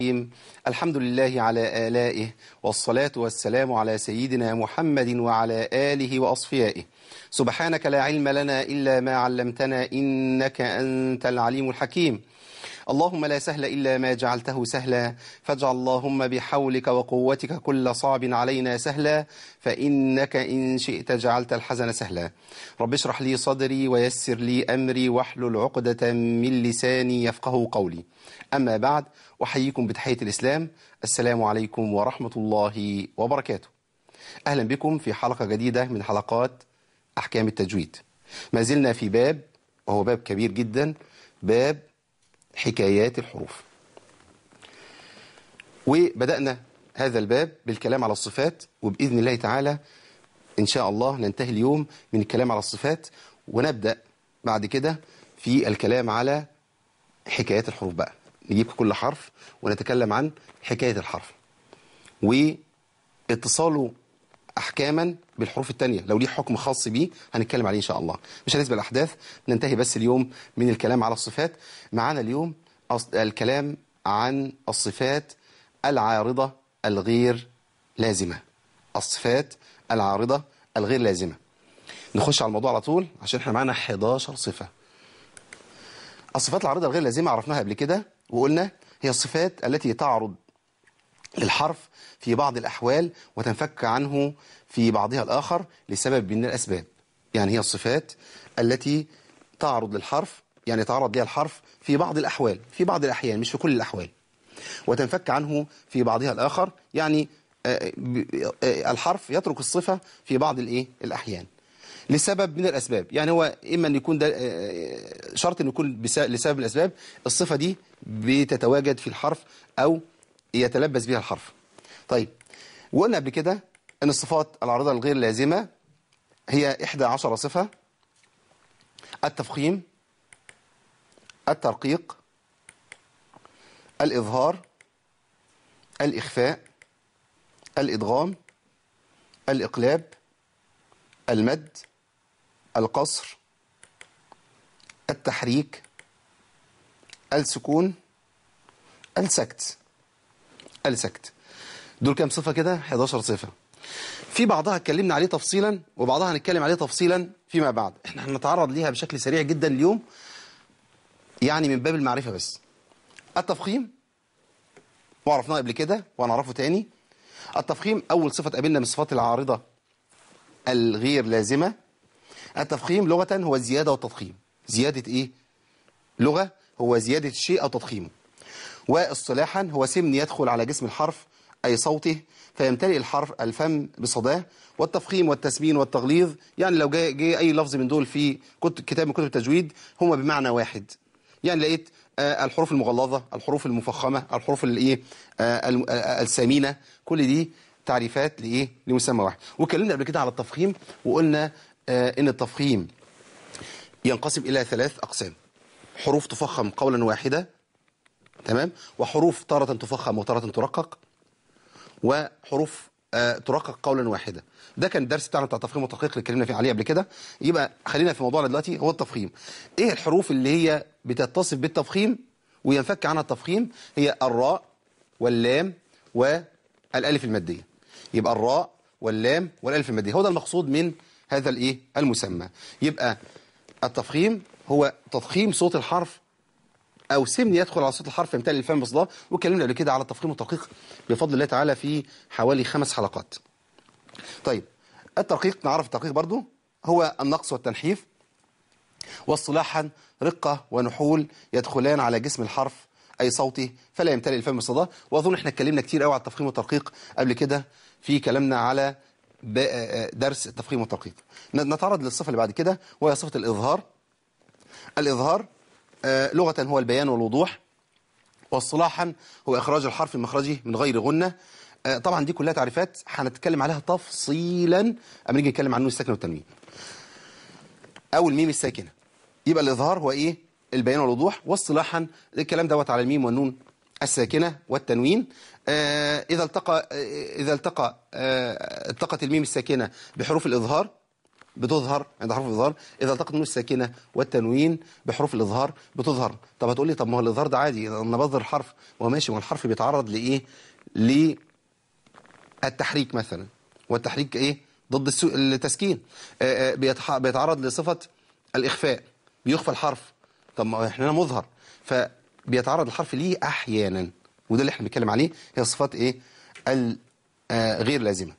الحمد لله على آلائه والصلاة والسلام على سيدنا محمد وعلى آله وأصفيائه سبحانك لا علم لنا إلا ما علمتنا إنك أنت العليم الحكيم اللهم لا سهل إلا ما جعلته سهلا فاجعل اللهم بحولك وقوتك كل صعب علينا سهلا فإنك إن شئت جعلت الحزن سهلا رب اشرح لي صدري ويسر لي أمري واحلل عقدة من لساني يفقه قولي أما بعد أحييكم بتحية الإسلام السلام عليكم ورحمة الله وبركاته أهلا بكم في حلقة جديدة من حلقات أحكام التجويد ما زلنا في باب وهو باب كبير جدا باب حكايات الحروف وبدأنا هذا الباب بالكلام على الصفات وبإذن الله تعالى إن شاء الله ننتهي اليوم من الكلام على الصفات ونبدأ بعد كده في الكلام على حكايات الحروف بقى نجيب كل حرف ونتكلم عن حكاية الحرف واتصاله احكاما بالحروف التانية لو ليه حكم خاص بيه هنتكلم عليه ان شاء الله مش هنسبق الاحداث ننتهي بس اليوم من الكلام على الصفات معانا اليوم الكلام عن الصفات العارضة الغير لازمة الصفات العارضة الغير لازمة نخش على الموضوع على طول عشان احنا معانا 11 صفة الصفات العارضة الغير لازمة عرفناها قبل كده وقلنا هي الصفات التي تعرض للحرف في بعض الأحوال وتنفك عنه في بعضها الآخر لسبب من الأسباب يعني هي الصفات التي تعرض للحرف يعني تعرض لها الحرف في بعض الأحوال في بعض الأحيان مش في كل الأحوال وتنفك عنه في بعضها الآخر يعني الحرف يترك الصفة في بعض الإيه الأحيان لسبب من الأسباب يعني هو إما أن يكون ده شرط أن يكون لسبب من الأسباب الصفة دي بتتواجد في الحرف أو يتلبس بها الحرف طيب وقلنا قبل كده أن الصفات العارضة الغير لازمة هي 11 صفة التفخيم الترقيق الإظهار الإخفاء الإدغام الإقلاب المد القصر التحريك السكون السكت السكت دول كام صفة كده 11 صفة في بعضها اتكلمنا عليه تفصيلا وبعضها هنتكلم عليه تفصيلا فيما بعد احنا هنتعرض ليها بشكل سريع جدا اليوم يعني من باب المعرفة بس التفخيم وعرفناه قبل كده وهنعرفه تاني التفخيم أول صفة قابلنا من الصفات العارضة الغير لازمة التفخيم لغة هو الزيادة والتضخيم زيادة ايه لغة هو زيادة الشيء أو تضخيمه واصطلاحا هو سمن يدخل على جسم الحرف أي صوته فيمتلئ الحرف الفم بصداه والتفخيم والتسمين والتغليظ يعني لو جاء جاء أي لفظ من دول في كتاب من كتب التجويد هما بمعنى واحد يعني لقيت الحروف المغلظة الحروف المفخمة الحروف الايه السمينة كل دي تعريفات لايه لمسمى واحد واتكلمنا قبل كده على التفخيم وقلنا ان التفخيم ينقسم الى ثلاث اقسام حروف تفخم قولا واحدة تمام وحروف تارة تفخم وتارة ترقق وحروف آه ترقق قولا واحدة ده كان الدرس بتاعنا بتاع التفخيم والترقيق اللي اتكلمنا فيه عليه قبل كده يبقى خلينا في موضوعنا دلوقتي هو التفخيم ايه الحروف اللي هي بتتصف بالتفخيم وينفك عنها التفخيم هي الراء واللام والالف الماديه يبقى الراء واللام والالف الماديه هو ده المقصود من هذا الايه المسمى يبقى التفخيم هو تضخيم صوت الحرف او سمن يدخل على صوت الحرف يمتلئ الفم بصداه واتكلمنا قبل كده على التفخيم والترقيق بفضل الله تعالى في حوالي خمس حلقات طيب الترقيق نعرف الترقيق برضو هو النقص والتنحيف واصطلاحا رقة ونحول يدخلان على جسم الحرف أي صوته فلا يمتلئ الفم بصداه وأظن احنا اتكلمنا كتير قوي على التفخيم والترقيق قبل كده في كلامنا على درس التفخيم والترقيق نتعرض للصفة اللي بعد كده وهي صفة الإظهار الإظهار لغة هو البيان والوضوح واصطلاحا هو إخراج الحرف من مخرجه من غير غنة طبعا دي كلها تعريفات هنتكلم عليها تفصيلا اما نيجي نتكلم عن النون الساكنه والتنوين او الميم الساكنه يبقى الاظهار هو ايه البيان والوضوح واصطلاحا الكلام دوت على الميم والنون الساكنه والتنوين آه اذا التقى آه اذا التقى آه التقت الميم الساكنه بحروف الاظهار بتظهر عند حروف الإظهار إذا التقت النون الساكنة والتنوين بحروف الإظهار بتظهر طب هتقول لي طب ما هو الإظهار ده عادي أنا بظهر حرف وهو ماشي والحرف بيتعرض لإيه للتحريك مثلا والتحريك إيه ضد السو... التسكين آه، آه، بيتح... بيتعرض لصفة الإخفاء بيخفى الحرف طب ما احنا هنا مظهر فبيتعرض الحرف ليه أحيانا وده اللي احنا بنتكلم عليه هي صفات إيه الغير لازمة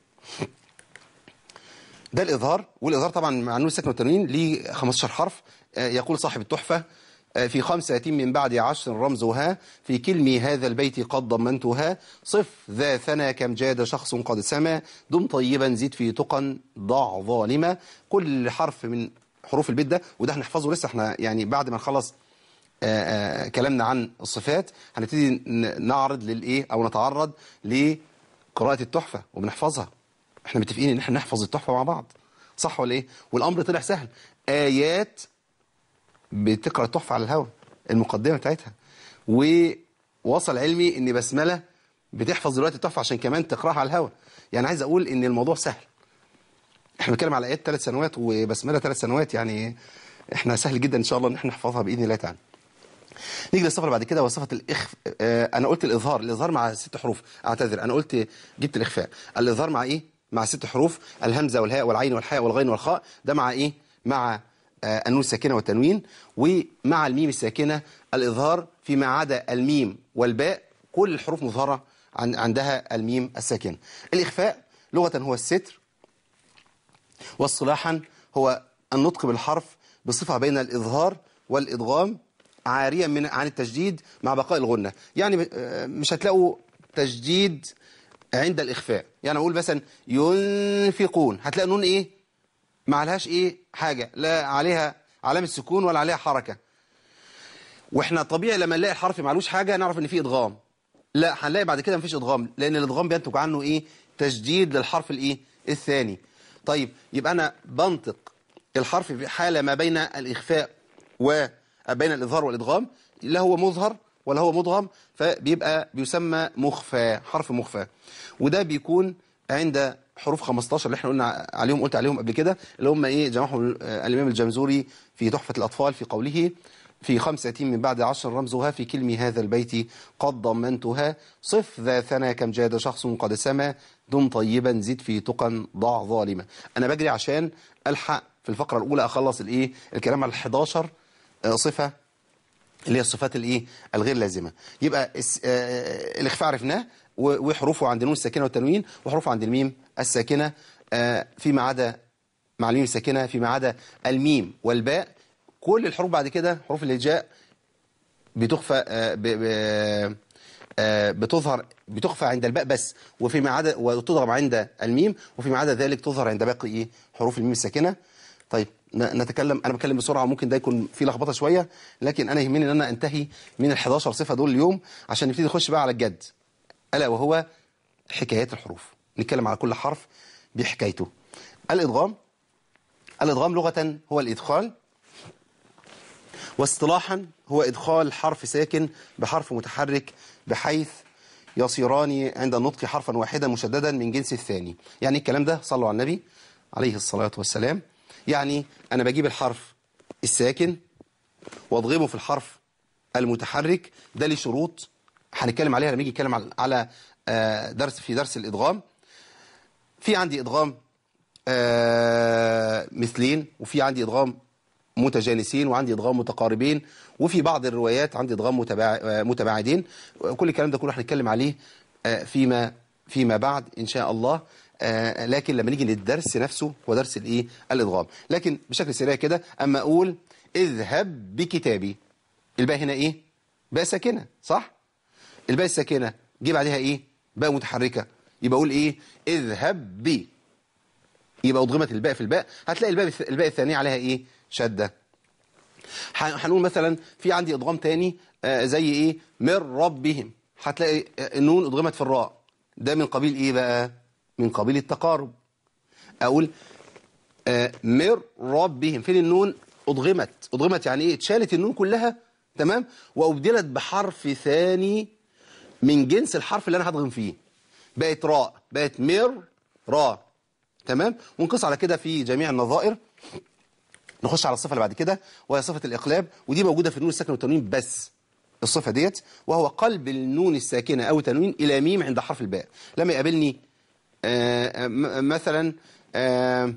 ده الإظهار والإظهار طبعا مع النون الساكنة والتنوين ليه 15 حرف آه، يقول صاحب التحفة آه، في خمسة من بعد عشر رمزها في كلمي هذا البيت قد ضمنتها صف ذا ثنى كم جاد شخص قد سما دم طيبا زد في تقا ضع ظالما كل حرف من حروف البيت ده وده هنحفظه لسه احنا يعني بعد ما نخلص آه، آه، كلامنا عن الصفات هنبتدي ن- نعرض للايه او نتعرض لقراءة التحفة وبنحفظها احنا متفقين ان احنا نحفظ التحفة مع بعض صح ولا ايه والامر طلع سهل ايات بتقرا التحفه على الهوا المقدمه بتاعتها ووصل علمي ان بسمله بتحفظ دلوقتي التحفه عشان كمان تقراها على الهوا يعني عايز اقول ان الموضوع سهل احنا بنتكلم على ايات ثلاث سنوات وبسمله ثلاث سنوات يعني احنا سهل جدا ان شاء الله ان احنا نحفظها باذن الله تعالى نيجي للصفه اللي بعد كده وصفه الاخف آه انا قلت الاظهار الاظهار مع ست حروف اعتذر انا قلت جبت الاخفاء الاظهار مع ايه مع ست حروف الهمزه والهاء والعين والحاء والغين والخاء ده مع ايه مع آه النون الساكنه والتنوين ومع الميم الساكنه الاظهار فيما عدا الميم والباء كل الحروف مظهره عن عندها الميم الساكنه الاخفاء لغه هو الستر واصطلاحا هو النطق بالحرف بصفة بين الإظهار والإدغام عاريا من عن التجديد مع بقاء الغنة يعني آه، مش هتلاقوا تجديد عند الإخفاء يعني أقول مثلا ينفقون هتلاقي نون إيه ما عليهاش إيه حاجة لا عليها علامة سكون ولا عليها حركة واحنا طبيعي لما نلاقي الحرف معلوش حاجة نعرف ان فيه ادغام لا هنلاقي بعد كده مفيش ادغام لان الادغام بينتج عنه ايه تجديد للحرف الايه الثاني طيب يبقى انا بنطق الحرف في حالة ما بين الاخفاء وبين الاظهار والادغام لا هو مظهر ولا هو مدغم فبيبقى بيسمى مخفى حرف مخفى وده بيكون عند حروف 15 اللي احنا قلنا عليهم قلت عليهم قبل كده اللي هم ايه جمعهم آه، الامام الجمزوري في تحفة الاطفال في قوله في خمسة من بعد عشر رمزها في كلم هذا البيت قد ضمنتها صف ذا ثنى كم جاد شخص قد سما دم طيبا زد في تقا ضع ظالما انا بجري عشان الحق في الفقرة الاولى اخلص الايه الكلام على ال 11 آه، صفة اللي هي الصفات الايه الغير لازمه يبقى الس- آه، الاخفاء عرفناه و- وحروفه عند النون الساكنه والتنوين وحروفه عند الميم الساكنه آه، فيما عدا مع الميم الساكنه فيما عدا الميم والباء كل الحروف بعد كده حروف الهجاء بتخفى آه، ب- ب- آه، بتظهر بتخفى عند الباء بس وفيما عدا وتضرب عند الميم وفيما عدا ذلك تظهر عند باقي ايه حروف الميم الساكنه طيب ن- نتكلم انا بتكلم بسرعه وممكن ده يكون في لخبطه شويه لكن انا يهمني ان انا انتهي من ال 11 صفه دول اليوم عشان نبتدي نخش بقى على الجد الا وهو حكايات الحروف نتكلم على كل حرف بحكايته الادغام الادغام لغه هو الادخال واصطلاحا هو إدخال حرف ساكن بحرف متحرك بحيث يصيران عند النطق حرفا واحدا مشددا من جنس الثاني يعني الكلام ده صلوا على النبي عليه الصلاة والسلام يعني أنا بجيب الحرف الساكن واضغمه في الحرف المتحرك ده ليه شروط هنتكلم عليها لما نيجي نتكلم على- على آه، درس في درس الإدغام في عندي إدغام آه، مثلين وفي عندي إدغام متجانسين وعندي إدغام متقاربين وفي بعض الروايات عندي إدغام متباع- آه، متباعدين كل الكلام ده كله هنتكلم عليه آه، فيما فيما بعد إن شاء الله آه، لكن لما نيجي للدرس نفسه هو درس الإيه الإدغام لكن بشكل سريع كده أما أقول اذهب بكتابي الباء هنا إيه باء ساكنة صح الباء الساكنة جه بعدها إيه باء متحركة يبقى أقول إيه اذهب بي يبقى أضغمت الباء في الباء هتلاقي الباء الباء الثانية عليها إيه شدة ح- هنقول مثلا في عندي إضغام تاني آه، زي إيه من ربهم هتلاقي آه، النون أضغمت في الراء ده من قبيل إيه بقى من قبيل التقارب أقول آه، من ربهم فين النون أضغمت أضغمت يعني إيه اتشالت النون كلها تمام وأبدلت بحرف ثاني من جنس الحرف اللي أنا هضغم فيه بقت راء بقت مر راء تمام ونقص على كده في جميع النظائر نخش على الصفة اللي بعد كده وهي صفة الإقلاب ودي موجودة في النون الساكنة والتنوين بس الصفة ديت وهو قلب النون الساكنة أو تنوين إلى ميم عند حرف الباء لما يقابلني آه م- مثلا آه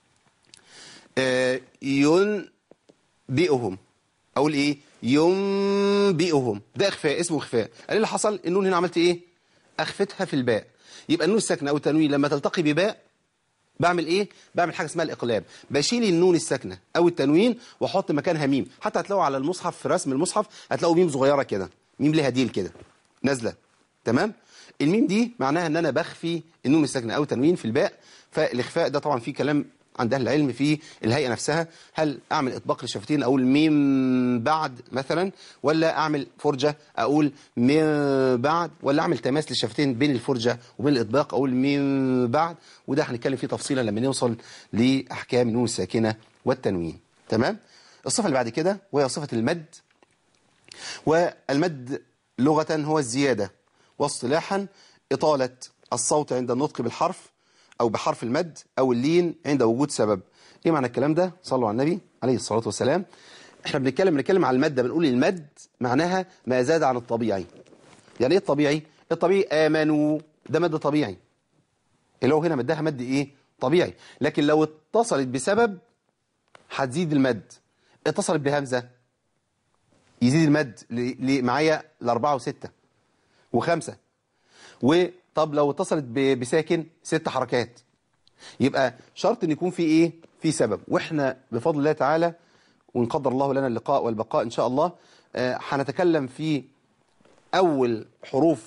آه ينبئهم أقول إيه ينبئهم ده إخفاء اسمه إخفاء قال إيه اللي حصل النون هنا عملت إيه أخفتها في الباء يبقى النون الساكنة أو التنوين لما تلتقي بباء بعمل ايه بعمل حاجه اسمها الاقلاب بشيل النون الساكنه او التنوين واحط مكانها ميم حتى هتلاقوا على المصحف في رسم المصحف هتلاقوا ميم صغيره كده ميم ليها ديل كده نازله تمام الميم دي معناها ان انا بخفي النون الساكنه او التنوين في الباء فالاخفاء ده طبعا فيه كلام عند اهل العلم في الهيئه نفسها هل اعمل اطباق للشفتين اقول ميم بعد مثلا ولا اعمل فرجه اقول ميم بعد ولا اعمل تماس للشفتين بين الفرجه وبين الاطباق اقول ميم بعد وده هنتكلم فيه تفصيلا لما نوصل لاحكام النون الساكنه والتنوين تمام الصفه اللي بعد كده وهي صفه المد والمد لغه هو الزياده واصطلاحا اطاله الصوت عند النطق بالحرف أو بحرف المد أو اللين عند وجود سبب إيه معنى الكلام ده؟ صلوا على النبي عليه الصلاة والسلام إحنا بنتكلم بنتكلم على المادة بنقول المد معناها ما زاد عن الطبيعي يعني إيه الطبيعي؟ الطبيعي آمنوا ده مد طبيعي اللي هو هنا مدها مد إيه؟ طبيعي لكن لو اتصلت بسبب هتزيد المد اتصلت بهمزة يزيد المد ل- ل- معايا لأربعة وستة وخمسة وطب لو اتصلت ب- بساكن ست حركات يبقى شرط ان يكون في ايه في سبب واحنا بفضل الله تعالى وان قدر الله لنا اللقاء والبقاء ان شاء الله آه، هنتكلم في اول حروف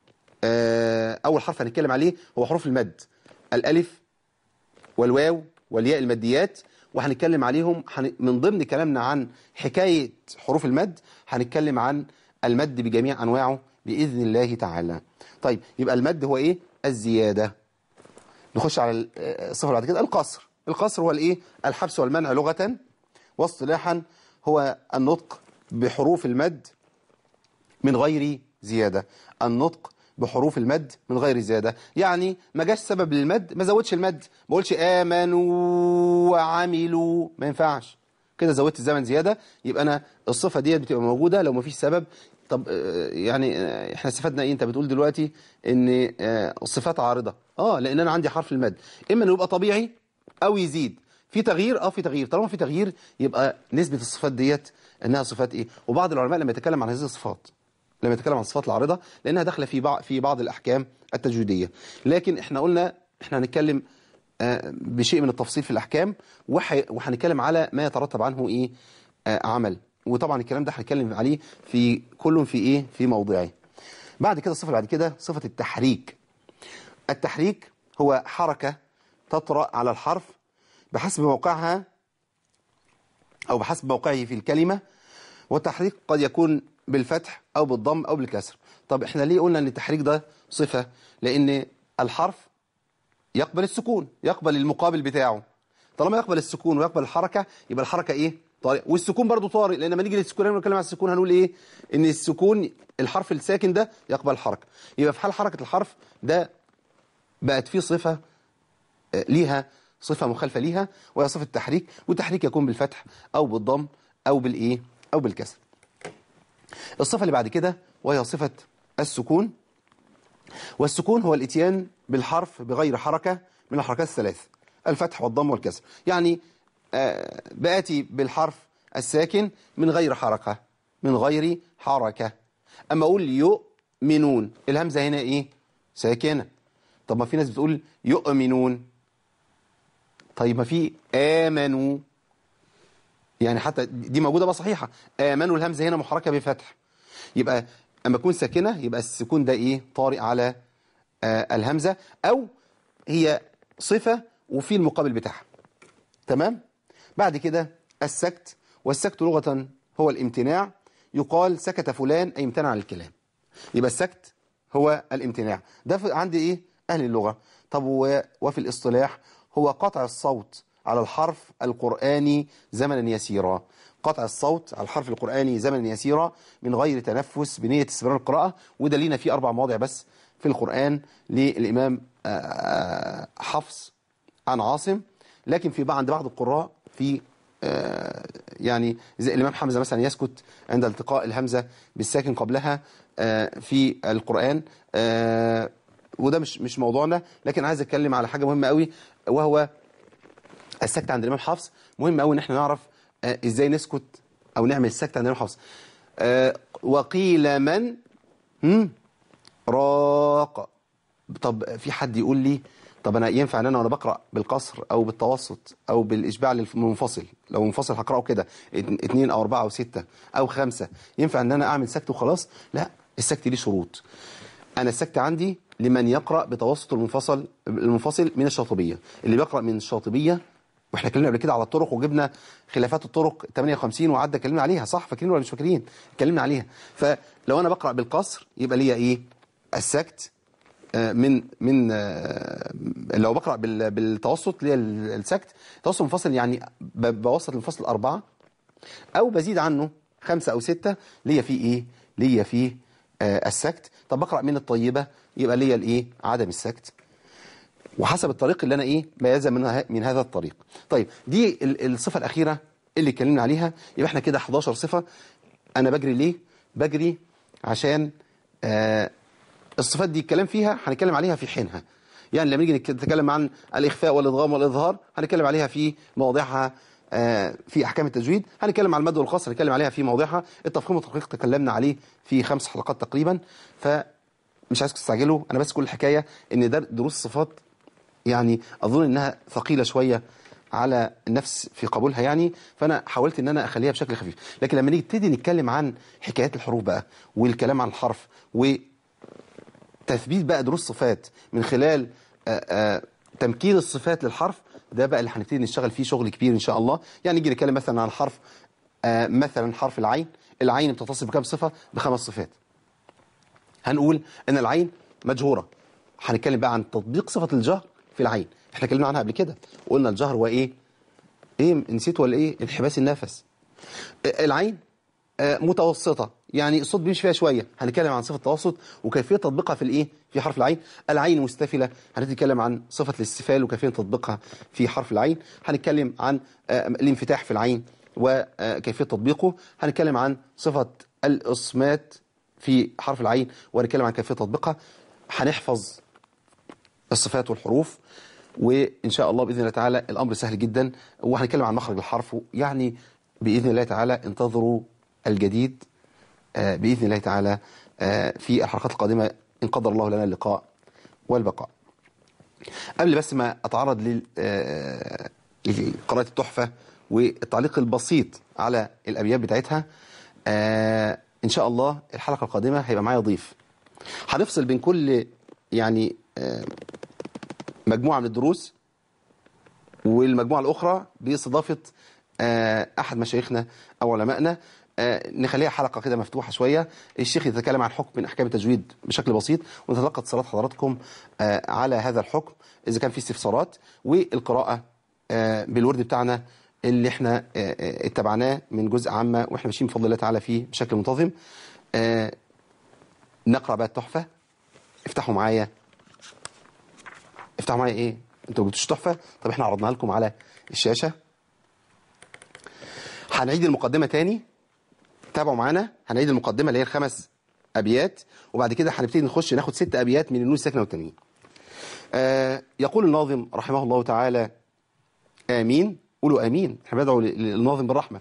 آه، اول حرف هنتكلم عليه هو حروف المد الالف والواو والياء الماديات وهنتكلم عليهم هن- من ضمن كلامنا عن حكاية حروف المد هنتكلم عن المد بجميع أنواعه بإذن الله تعالى طيب يبقى المد هو إيه؟ الزيادة نخش على ال- آه، الصفة اللي بعد كده القصر القصر هو الإيه؟ الحبس والمنع لغة واصطلاحا هو النطق بحروف المد من غير زيادة النطق بحروف المد من غير زيادة يعني ما جاش سبب للمد ما زودش المد ما قولش آمنوا وعملوا ما ينفعش كده زودت الزمن زيادة يبقى أنا الصفة ديت بتبقى موجودة لو ما فيش سبب طب آه، يعني آه، احنا استفدنا ايه انت بتقول دلوقتي ان آه، الصفات عارضة اه لان انا عندي حرف المد اما انه يبقى طبيعي او يزيد في تغيير اه في تغيير طالما في تغيير يبقى نسبة الصفات ديت انها صفات ايه وبعض العلماء لما يتكلم عن هذه الصفات لما يتكلم عن الصفات العارضة لأنها داخلة في بعض في بعض الأحكام التجويدية لكن احنا قلنا احنا هنتكلم آه، بشيء من التفصيل في الأحكام وح- وهنتكلم على ما يترتب عنه إيه آه، عمل وطبعا الكلام ده هنتكلم عليه في كل في إيه في موضعه بعد كده الصفة اللي بعد كده صفة التحريك التحريك هو حركة تطرأ على الحرف بحسب موقعها أو بحسب موقعه في الكلمة والتحريك قد يكون بالفتح أو بالضم أو بالكسر طب احنا ليه قلنا ان التحريك ده صفة لأن الحرف يقبل السكون يقبل المقابل بتاعه طالما يقبل السكون ويقبل الحركة يبقى الحركة ايه طارئ والسكون برضو طارئ لان لما نيجي للسكون لما نتكلم عن السكون هنقول ايه ان السكون الحرف الساكن ده يقبل الحركة يبقى في حال حركة الحرف ده بقت فيه صفة آه، ليها صفة مخالفة ليها وهي صفة التحريك والتحريك يكون بالفتح أو بالضم أو بالإيه أو بالكسر الصفة اللي بعد كده وهي صفة السكون والسكون هو الاتيان بالحرف بغير حركة من الحركات الثلاث الفتح والضم والكسر يعني آه، بآتي بالحرف الساكن من غير حركة من غير حركة أما أقول يؤمنون الهمزة هنا إيه ساكنة طب ما في ناس بتقول يؤمنون طيب ما في آمنوا يعني حتى دي موجودة بقى صحيحة آمنوا الهمزة هنا محركة بفتح يبقى أما تكون ساكنة يبقى السكون ده إيه طارئ على آه الهمزة أو هي صفة وفي المقابل بتاعها تمام بعد كده السكت والسكت لغة هو الامتناع يقال سكت فلان أي امتنع عن الكلام يبقى السكت هو الامتناع ده في- عند إيه أهل اللغة طب و- وفي الاصطلاح هو قطع الصوت على الحرف القرآني زمنا يسيرا قطع الصوت على الحرف القرآني زمنا يسيرا من غير تنفس بنية استمرار القراءة وده لينا فيه أربع مواضع بس في القرآن للإمام آه، آه، حفص عن عاصم لكن في بعض عند بعض القراء في آه، يعني زي الإمام حمزة مثلا يسكت عند التقاء الهمزة بالساكن قبلها آه، في القرآن آه، وده مش مش موضوعنا لكن عايز اتكلم على حاجة مهمة قوي وهو السكت عند الإمام حفص مهم قوي ان احنا نعرف آه، ازاي نسكت او نعمل السكت عند الإمام حفص آه، وقيل من هم؟ راق طب في حد يقول لي طب انا ينفع ان انا وانا بقرا بالقصر او بالتوسط او بالاشباع للمنفصل لو منفصل هقراه كده ات- اتنين او اربعه او سته او خمسه ينفع ان انا اعمل سكت وخلاص لا السكت ليه شروط انا السكت عندي لمن يقرا بتوسط المنفصل المنفصل من الشاطبيه اللي بيقرا من الشاطبيه واحنا اتكلمنا قبل كده على الطرق وجبنا خلافات الطرق 58 وعدى اتكلمنا عليها صح فاكرين ولا مش فاكرين اتكلمنا عليها فلو انا بقرا بالقصر يبقى ليا ايه السكت آه، من من آه، لو بقرا بال- بالتوسط ليا ال- السكت توسط منفصل يعني ب- بوسط المنفصل اربعه او بزيد عنه خمسه او سته ليا فيه ايه ليا فيه آه، السكت طب بقرا من الطيبه يبقى ليا الايه عدم السكت وحسب الطريق اللي انا ايه ميزه من من هذا الطريق طيب دي ال- الصفه الاخيره اللي اتكلمنا عليها يبقى احنا كده 11 صفه انا بجري ليه بجري عشان آه الصفات دي الكلام فيها هنتكلم عليها في حينها يعني لما نيجي نتكلم عن الاخفاء والادغام والاظهار هنتكلم عليها في مواضعها آه، في احكام التجويد هنتكلم عن المد والقصر هنتكلم عليها في مواضعها التفخيم والتدقيق تكلمنا عليه في خمس حلقات تقريبا فمش عايزكم تستعجلوا انا بس كل الحكايه ان در- دروس الصفات يعني اظن انها ثقيله شويه على النفس في قبولها يعني فانا حاولت ان انا اخليها بشكل خفيف لكن لما نبتدي نتكلم عن حكايات الحروف بقى والكلام عن الحرف وتثبيت بقى دروس صفات من خلال آآ آآ تمكين الصفات للحرف ده بقى اللي هنبتدي نشتغل فيه شغل كبير ان شاء الله يعني نيجي نتكلم مثلا عن حرف آه، مثلا حرف العين العين بتتصف بكام صفه بخمس صفات هنقول ان العين مجهوره هنتكلم بقى عن تطبيق صفه الجهر في العين احنا اتكلمنا عنها قبل كده وقلنا الجهر هو ايه ايه نسيت ولا ايه انحباس النفس آه، العين آه، متوسطه يعني الصوت بيمشي فيها شويه هنتكلم عن صفه التوسط وكيفيه تطبيقها في الايه في حرف العين العين مستفله هنتكلم عن صفه الاستفال وكيفيه تطبيقها في حرف العين هنتكلم عن آه، الانفتاح في العين وكيفيه تطبيقه هنتكلم عن صفه الاصمات في حرف العين وهنتكلم عن كيفيه تطبيقها هنحفظ الصفات والحروف وإن شاء الله بإذن الله تعالى الأمر سهل جدا وهنتكلم عن مخرج الحرف يعني بإذن الله تعالى انتظروا الجديد آه، بإذن الله تعالى آه، في الحلقات القادمة إن قدر الله لنا اللقاء والبقاء قبل بس ما أتعرض لل- آه، لقراءة التحفة والتعليق البسيط على الأبيات بتاعتها آه، إن شاء الله الحلقة القادمة هيبقى معايا ضيف هنفصل بين كل يعني آه، مجموعة من الدروس والمجموعة الأخرى باستضافة آه، أحد مشايخنا أو علمائنا آه، نخليها حلقة كده مفتوحة شوية الشيخ يتكلم عن حكم من أحكام التجويد بشكل بسيط ونتلقى اتصالات حضراتكم آه، على هذا الحكم إذا كان في استفسارات والقراءة آه، بالورد بتاعنا اللي احنا آه، آه، اتبعناه من جزء عامة واحنا ماشيين بفضل الله تعالى فيه بشكل منتظم آه، نقرأ بقى التحفة افتحوا معايا افتحوا معايا ايه انتوا ما جبتوش تحفه طب احنا عرضناها لكم على الشاشه هنعيد المقدمه تاني تابعوا معانا هنعيد المقدمه اللي هي الخمس ابيات وبعد كده هنبتدي نخش ناخد ست ابيات من النون الساكنه والتانيين آه يقول الناظم رحمه الله تعالى امين قولوا امين احنا بدعو للناظم بالرحمه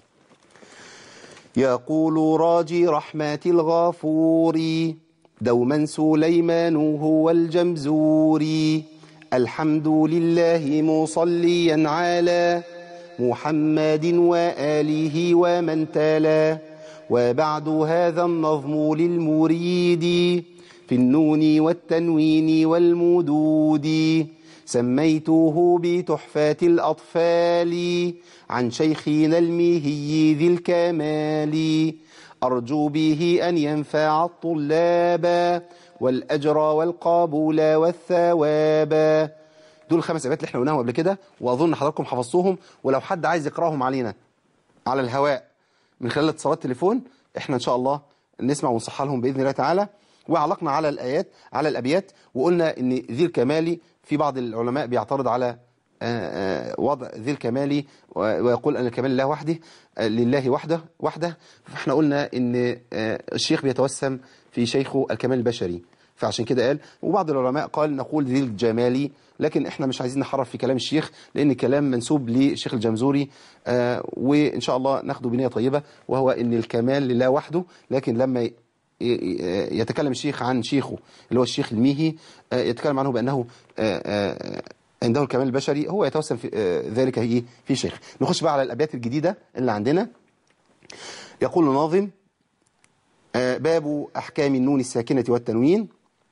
يقول راجي رحمة الغفور دوما سليمان هو الجمزور الحمد لله مصليا على محمد وآله ومن تلا وبعد هذا النظم للمريد في النون والتنوين والمدود سميته بتحفة الأطفال عن شيخنا المهي ذي الكمال أرجو به أن ينفع الطلاب والأجر والقبول والثواب دول الخمس أبيات اللي احنا قلناهم قبل كده وأظن حضراتكم حفظتوهم ولو حد عايز يقراهم علينا على الهواء من خلال اتصالات تليفون احنا ان شاء الله نسمع ونصحح لهم باذن الله تعالى وعلقنا على الايات على الابيات وقلنا ان ذي الكمال في بعض العلماء بيعترض على آه، آه، وضع ذي الكمال و- ويقول أن الكمال لله وحده آه، لله وحده وحده فاحنا قلنا ان آه، الشيخ بيتوسم في شيخه الكمال البشري فعشان كده قال وبعض العلماء قال نقول ذي الجمالي لكن احنا مش عايزين نحرف في كلام الشيخ لان كلام منسوب للشيخ الجمزوري آه، وان شاء الله ناخده بنيه طيبه وهو ان الكمال لله وحده لكن لما ي- ي- يتكلم الشيخ عن شيخه اللي هو الشيخ الميهي آه، يتكلم عنه بانه آه، آه، عنده الكمال البشري هو يتوسم في آه، ذلك هي في شيخ نخش بقى على الابيات الجديده اللي عندنا يقول الناظم آه، باب احكام النون الساكنه والتنوين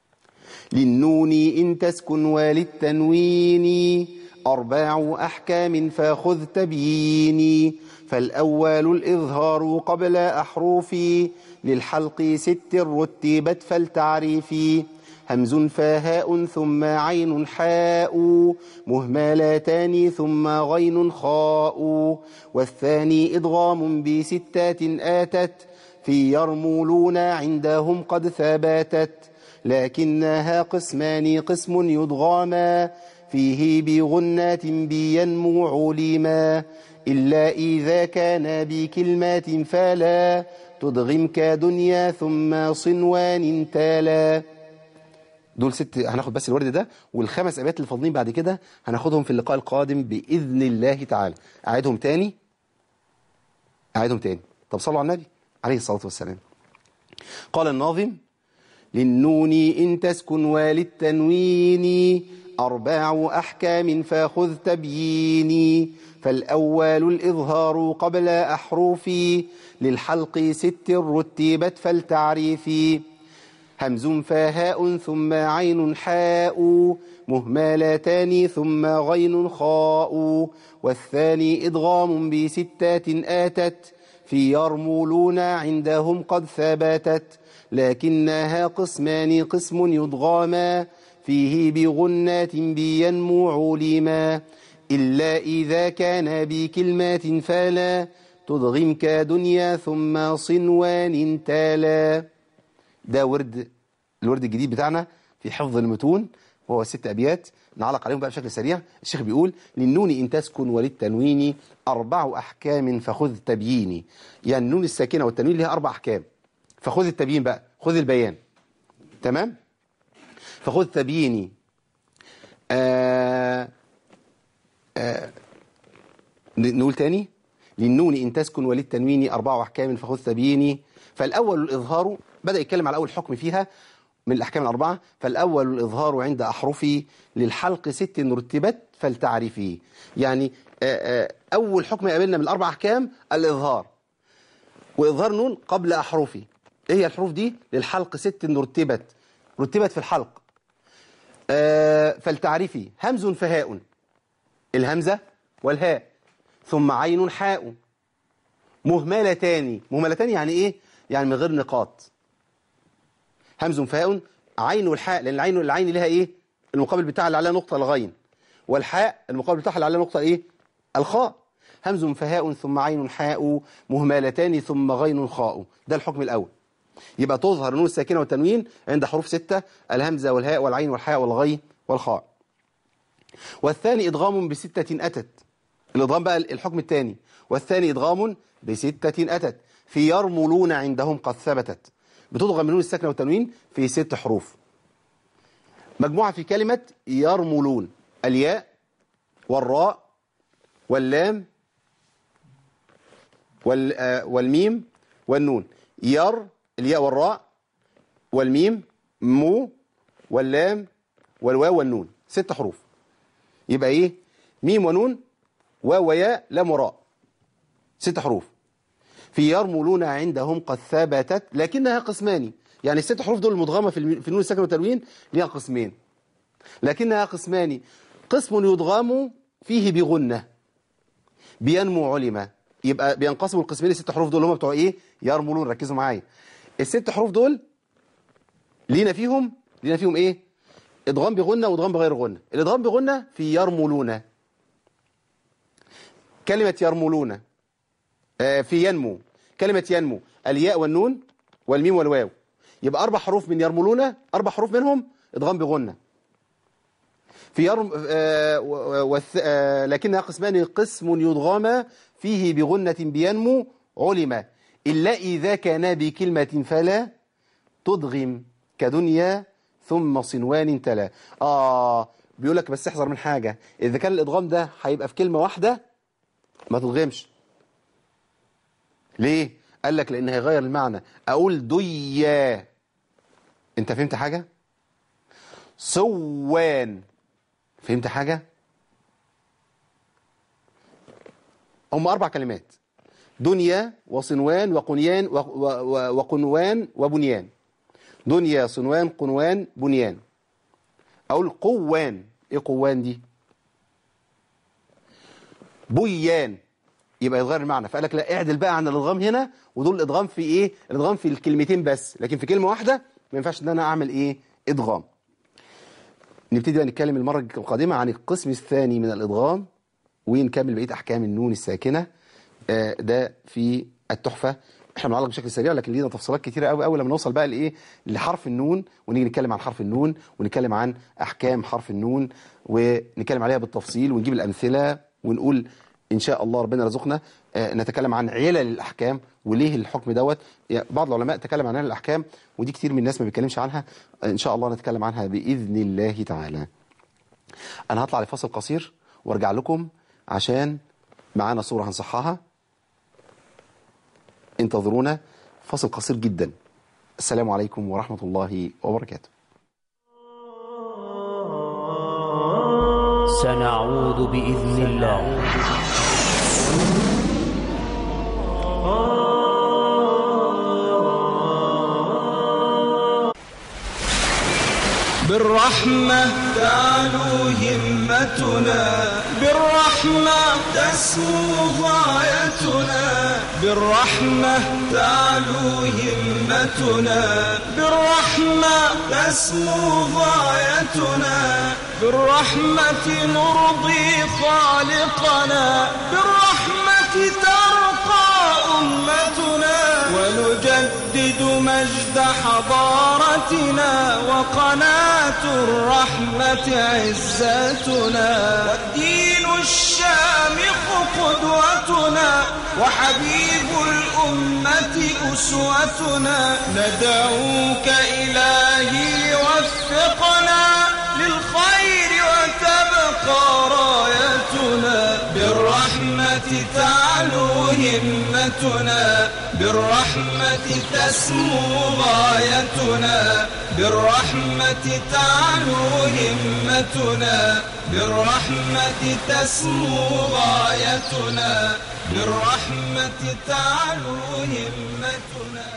للنون إن تسكن وللتنوين أربع أحكام فخذ تبييني فالأول الإظهار قبل أحرف للحلق ست رتبت فالتعريف همز فهاء ثم عين حاء مهملتان ثم غين خاء والثاني إضغام بستات آتت في يرملون عندهم قد ثبتت لكنها قسمان قسم يضغاما فيه بغنات بينمو علما إلا إذا كان بكلمات فلا تدغم كدنيا ثم صنوان تالا دول ست هناخد بس الورد ده والخمس ابيات اللي فاضلين بعد كده هناخدهم في اللقاء القادم باذن الله تعالى اعيدهم تاني اعيدهم تاني طب صلوا على النبي عليه الصلاه والسلام قال الناظم للنون إن تسكن وللتنوين أربع أحكام فخذ تبييني فالأول الإظهار قبل أحرفي للحلق ست رتبت فالتعريف همز فهاء ثم عين حاء مهملتان ثم غين خاء والثاني إدغام بستات آتت في يرملون عندهم قد ثبتت لكنها قسمان قسم يضغاما فيه بغنات بينمو علما إلا إذا كان بكلمات فلا تضغم كدنيا ثم صنوان تالا ده ورد الورد الجديد بتاعنا في حفظ المتون وهو ست أبيات نعلق عليهم بقى بشكل سريع الشيخ بيقول للنون إن تسكن وللتنوين أربع أحكام فخذ تبييني يعني النون الساكنة والتنوين لها أربع أحكام فخذ التبيين بقى خذ البيان تمام فخذ تبييني آه آه نقول تاني للنون إن تسكن وللتنوين أربع أحكام فخذ تبييني فالأول الإظهار بدأ يتكلم على أول حكم فيها من الأحكام الأربعة فالأول الإظهار عند أحرفي للحلق ست رتبت فلتعرفي يعني آه آه أول حكم يقابلنا من الأربع أحكام الإظهار وإظهار نون قبل أحرفي إيه هي الحروف دي للحلق ست رتبت رتبت في الحلق آه فلتعرفي همز فهاء الهمزة والهاء ثم عين حاء مهملتان مهملتان يعني ايه يعني من غير نقاط همز فاء عين والحاء لان العين العين لها ايه المقابل بتاعها اللي عليها نقطه الغين والحاء المقابل بتاعها اللي عليها نقطه ايه الخاء همز فهاء ثم عين حاء مهملتان ثم غين خاء ده الحكم الاول يبقى تظهر النون الساكنه والتنوين عند حروف ستة الهمزه والهاء والعين والحاء والغين والخاء والثاني ادغام بستة اتت الادغام بقى الحكم الثاني والثاني ادغام بستة اتت في يرملون عندهم قد ثبتت بتضغم النون الساكنه والتنوين في ست حروف مجموعه في كلمه يرملون الياء والراء واللام وال آه والميم والنون ير الياء والراء والميم مو واللام والواو والنون ست حروف يبقى ايه ميم ونون واو وياء لام وراء ست حروف في يرملون عندهم قد ثبتت لكنها قسمان يعني الست حروف دول المدغمه في النون الساكنه والتنوين ليها قسمين لكنها قسمان قسم يدغم فيه بغنه بينمو علما يبقى بينقسموا القسمين الست حروف دول هم بتوع ايه يرملون ركزوا معايا الست حروف دول لينا فيهم لينا فيهم ايه ادغام بغنه وادغام بغير غنه الادغام بغنه في يرملون كلمه يرملون آه في ينمو كلمه ينمو الياء والنون والميم والواو يبقى اربع حروف من يرملون اربع حروف منهم ادغام بغنه في يرم آه و- والث- آه لكنها قسمان قسم يضغم فيه بغنة بينمو علم إلا إذا كان بكلمة فلا تضغم كدنيا ثم صنوان تلا آه بيقول لك بس احذر من حاجة إذا كان الإضغام ده هيبقى في كلمة واحدة ما تضغمش ليه؟ قال لك لأن هيغير المعنى أقول ديا أنت فهمت حاجة؟ سوان فهمت حاجة؟ هم أربع كلمات دنيا وصنوان وقنيان و- و- و- وقنوان وبنيان دنيا صنوان قنوان بنيان أقول قوان إيه قوان دي؟ بيان يبقى يتغير المعنى فقال لك لا اعدل بقى عن الادغام هنا ودول الادغام في ايه الادغام في الكلمتين بس لكن في كلمه واحده ما ينفعش ان انا اعمل ايه ادغام نبتدي بقى نتكلم المره القادمه عن القسم الثاني من الادغام ونكمل بقيه احكام النون الساكنه آه، ده في التحفه احنا بنعلق بشكل سريع لكن لينا تفصيلات كتيره قوي قوي لما نوصل بقى لايه لحرف النون ونيجي نتكلم عن حرف النون ونتكلم عن احكام حرف النون ونتكلم عليها بالتفصيل ونجيب الامثله ونقول ان شاء الله ربنا يرزقنا آه، نتكلم عن علل الاحكام وليه الحكم دوت يعني بعض العلماء تكلم عن علل الاحكام ودي كتير من الناس ما بيتكلمش عنها آه، ان شاء الله نتكلم عنها باذن الله تعالى انا هطلع لفاصل قصير وارجع لكم عشان معانا صوره هنصحها انتظرونا فاصل قصير جدا السلام عليكم ورحمه الله وبركاته سنعود بإذن الله بالرحمة تعلو همتنا بالرحمة تسمو غايتنا بالرحمة تعلو همتنا بالرحمة تسمو غايتنا بالرحمة نرضي خالقنا بالرحمة ترقى أمتنا ونجدد مجد حضارتنا وقناة الرحمة عزتنا والدين الشامخ قدوتنا وحبيب الأمة أسوتنا ندعوك إلهي وفقنا للخير وتبقى رايتنا بالرحمة تعلو همتنا بالرحمة تسمو غايتنا بالرحمة تعلو همتنا بالرحمة تسمو غايتنا بالرحمة تعلو همتنا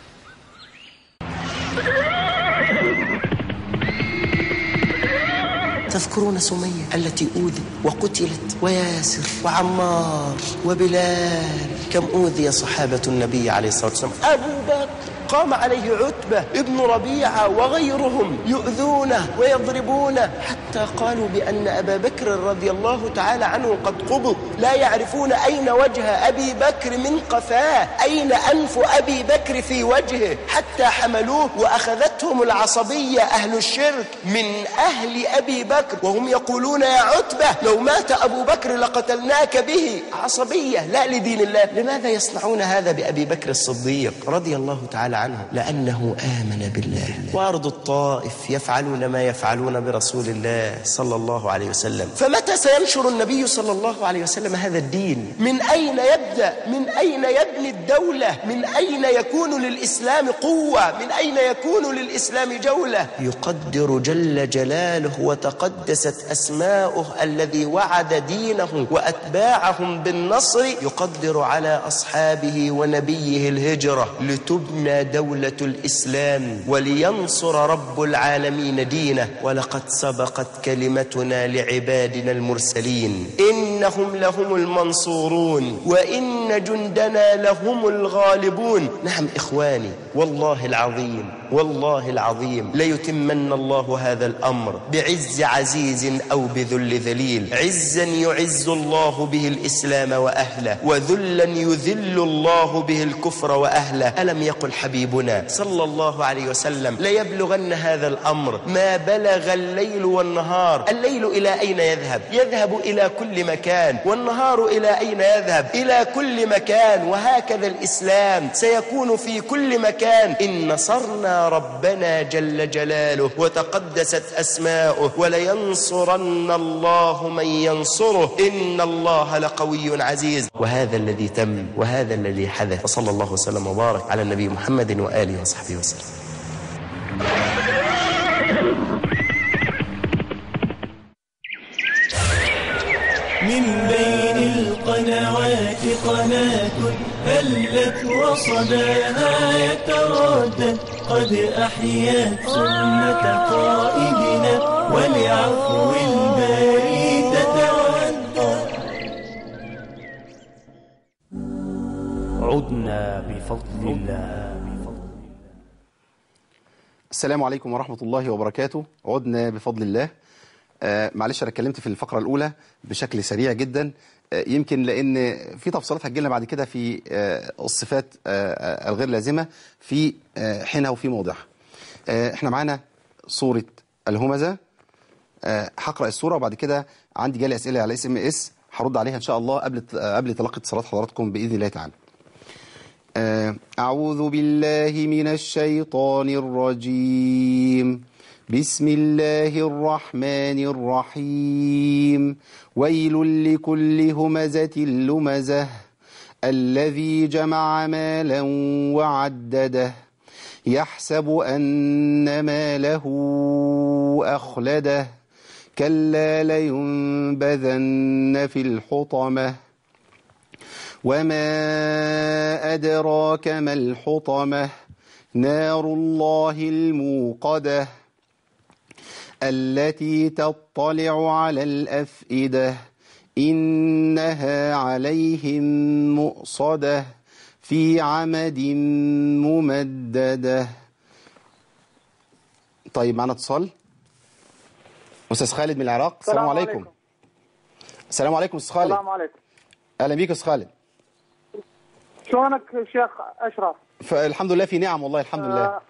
تذكرون سمية التي أوذي وقتلت وياسر وعمار وبلال كم أوذي صحابة النبي عليه الصلاة والسلام أبو بكر قام عليه عتبة ابن ربيعة وغيرهم يؤذونه ويضربونه حتى قالوا بأن أبا بكر رضي الله تعالى عنه قد قبض لا يعرفون أين وجه أبي بكر من قفاه أين أنف أبي بكر في وجهه حتى حملوه وأخذتهم العصبية أهل الشرك من أهل أبي بكر وهم يقولون يا عتبة لو مات أبو بكر لقتلناك به عصبية لا لدين الله لماذا يصنعون هذا بأبي بكر الصديق رضي الله تعالى عنه لأنه آمن بالله وأرض الطائف يفعلون ما يفعلون برسول الله صلى الله عليه وسلم فمتى سينشر النبي صلى الله عليه وسلم هذا الدين من أين يبدأ من أين يبني الدولة من أين يكون للإسلام قوة من أين يكون للإسلام جولة يقدر جل جلاله وتقدست أسماؤه الذي وعد دينه وأتباعهم بالنصر يقدر على أصحابه ونبيه الهجرة لتبنى دولة الإسلام ولينصر رب العالمين دينه ولقد سبقت كلمتنا لعبادنا المرسلين إنهم لهم المنصورون وإن جندنا لهم الغالبون نعم إخواني والله العظيم والله العظيم ليتمن الله هذا الأمر بعز عزيز أو بذل ذليل عزا يعز الله به الإسلام وأهله وذلا يذل الله به الكفر وأهله ألم يقل حبيبنا صلى الله عليه وسلم ليبلغن هذا الأمر ما بلغ الليل والنهار الليل إلى أين يذهب يذهب إلى كل مكان والنهار إلى أين يذهب إلى كل مكان وهكذا الإسلام سيكون في كل مكان إن نصرنا ربنا جل جلاله وتقدست أسماؤه ولينصرن الله من ينصره إن الله لقوي عزيز وهذا الذي تم وهذا الذي حدث وصلى الله وسلم وبارك على النبي محمد وآله وصحبه وسلم من بين القنوات قناة هلت وصداها يتردد قد أحيت سنة قائدنا ولعفو الباري تتودد عدنا بفضل الله السلام عليكم ورحمة الله وبركاته عدنا بفضل الله آه معلش أنا اتكلمت في الفقرة الأولى بشكل سريع جدا آه يمكن لأن في تفصيلات هتجيلنا بعد كده في آه الصفات آه الغير لازمة في آه حينها وفي موضعها آه احنا معانا صورة الهمزة آه هقرأ الصورة وبعد كده عندي جالي أسئلة على اس ام اس هرد عليها إن شاء الله قبل آه قبل تلقي اتصالات حضراتكم بإذن الله تعالى آه، أعوذ بالله من الشيطان الرجيم بسم الله الرحمن الرحيم ويل لكل همزة لمزة الذي جمع مالا وعدده يحسب أن ماله أخلده كلا لينبذن في الحطمة وما أدراك ما الحطمة نار الله الموقدة التي تطلع على الأفئدة إنها عليهم مؤصدة في عمد ممددة طيب معنا اتصال أستاذ خالد من العراق السلام السلام عليكم عليكم. السلام عليكم أستاذ خالد السلام عليكم أهلا بيك يا أستاذ خالد شلونك شيخ اشرف؟ فالحمد لله في نعم والله الحمد لله آه،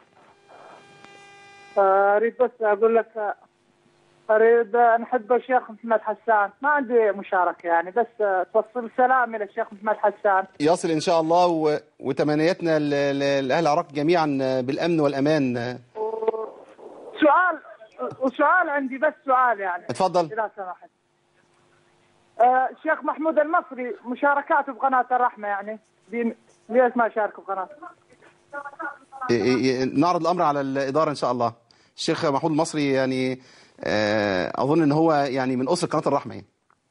آه، اريد بس اقول لك آه، اريد آه، نحب الشيخ محمد حسان ما عندي مشاركه يعني بس آه، توصل سلام الى الشيخ محمد حسان يصل ان شاء الله و... وتمنياتنا ل... ل... لاهل العراق جميعا بالامن والامان سؤال وسؤال عندي بس سؤال يعني اتفضل اذا سمحت آه، الشيخ محمود المصري مشاركاته بقناه الرحمه يعني بي- ليش ما شارك بقناه؟ ي- ي- نعرض الامر على الاداره ان شاء الله الشيخ محمود المصري يعني آه، اظن ان هو يعني من اسره قناه الرحمه يعني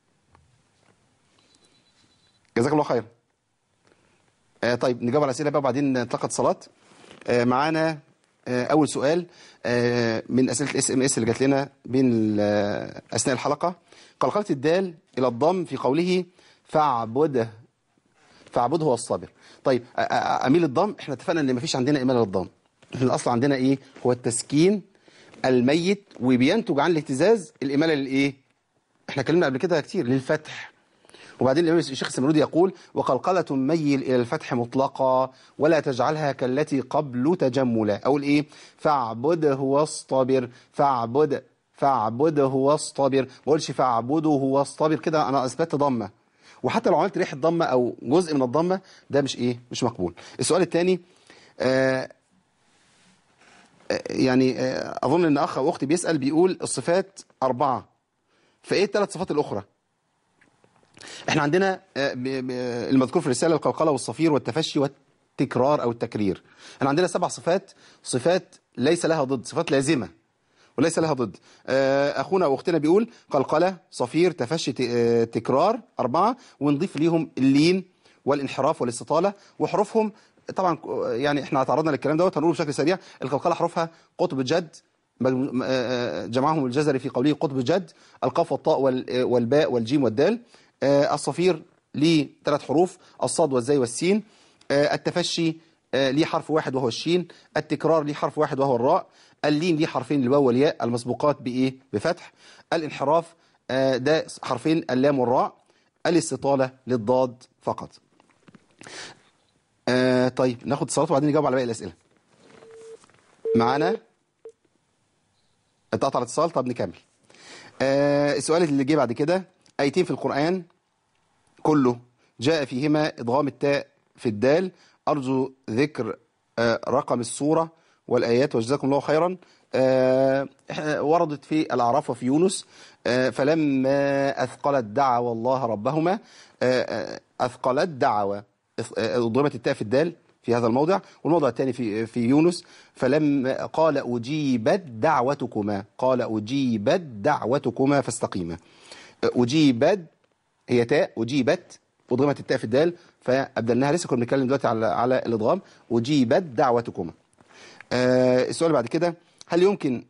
جزاك الله خير آه، طيب نجاوب على الاسئله بقى وبعدين نتلقى اتصالات آه، معانا آه، اول سؤال آه، من اسئله الاس ام اس اللي جات لنا بين ال- اثناء الحلقه قلقله الدال الى الضم في قوله فاعبده فاعبده والصابر طيب أ- أ- اميل الضم احنا اتفقنا ان مفيش عندنا اماله للضم احنا الاصل عندنا ايه هو التسكين الميت وبينتج عن الاهتزاز الاماله للايه احنا اتكلمنا قبل كده كتير للفتح وبعدين الإمام الشيخ السمرودي يقول وقلقلة ميل إلى الفتح مطلقا ولا تجعلها كالتي قبل تجملا أقول إيه فاعبده واصطبر فاعبد فاعبده واصطبر ما بقولش فاعبده واصطبر كده أنا أثبت ضمة وحتى لو عملت ريحة ضمة أو جزء من الضمة ده مش إيه مش مقبول السؤال الثاني آه آه، يعني آه أظن إن أخ أو أختي بيسأل بيقول الصفات أربعة فإيه الثلاث صفات الأخرى احنا عندنا آه، ب- ب- المذكور في الرسالة القلقلة والصفير والتفشي والتكرار أو التكرير احنا عندنا سبع صفات صفات ليس لها ضد صفات لازمة وليس لها ضد آه، أخونا أو أختنا بيقول قلقلة صفير تفشي ت- آه، تكرار أربعة ونضيف ليهم اللين والانحراف والاستطالة وحروفهم طبعا آه، يعني احنا تعرضنا للكلام دوت هنقوله بشكل سريع القلقلة حروفها قطب جد مجم- آه، آه، جمعهم الجزري في قوله قطب جد القاف والطاء وال- آه، والباء والجيم والدال آه، الصفير ليه ثلاث حروف الصاد والزاي والسين آه، التفشي آه، ليه حرف واحد وهو الشين التكرار ليه حرف واحد وهو الراء اللين ليه حرفين الواو والياء المسبوقات بايه بفتح الانحراف آه، ده حرفين اللام والراء الاستطالة للضاد فقط آه طيب ناخد اتصالات وبعدين نجاوب على باقي الأسئلة معانا اتقطع الاتصال طب نكمل آه السؤال اللي جه بعد كده آيتين في القرآن كله جاء فيهما إضغام التاء في الدال أرجو ذكر آه رقم السورة والآيات وجزاكم الله خيرا آه وردت في الأعراف وفي يونس آه فلما أثقلت دعوى الله ربهما آه آه، أثقلت دعوى إث- آه، أضغمت التاء في الدال في هذا الموضع والموضع الثاني في في يونس فلما قال أجيبت دعوتكما قال أجيبت دعوتكما فاستقيما أجيبت هي تاء أجيبت أضغمت التاء في الدال فأبدلناها لسه كنا بنتكلم دلوقتي على على الإضغام أجيبت دعوتكما آه السؤال بعد كده هل يمكن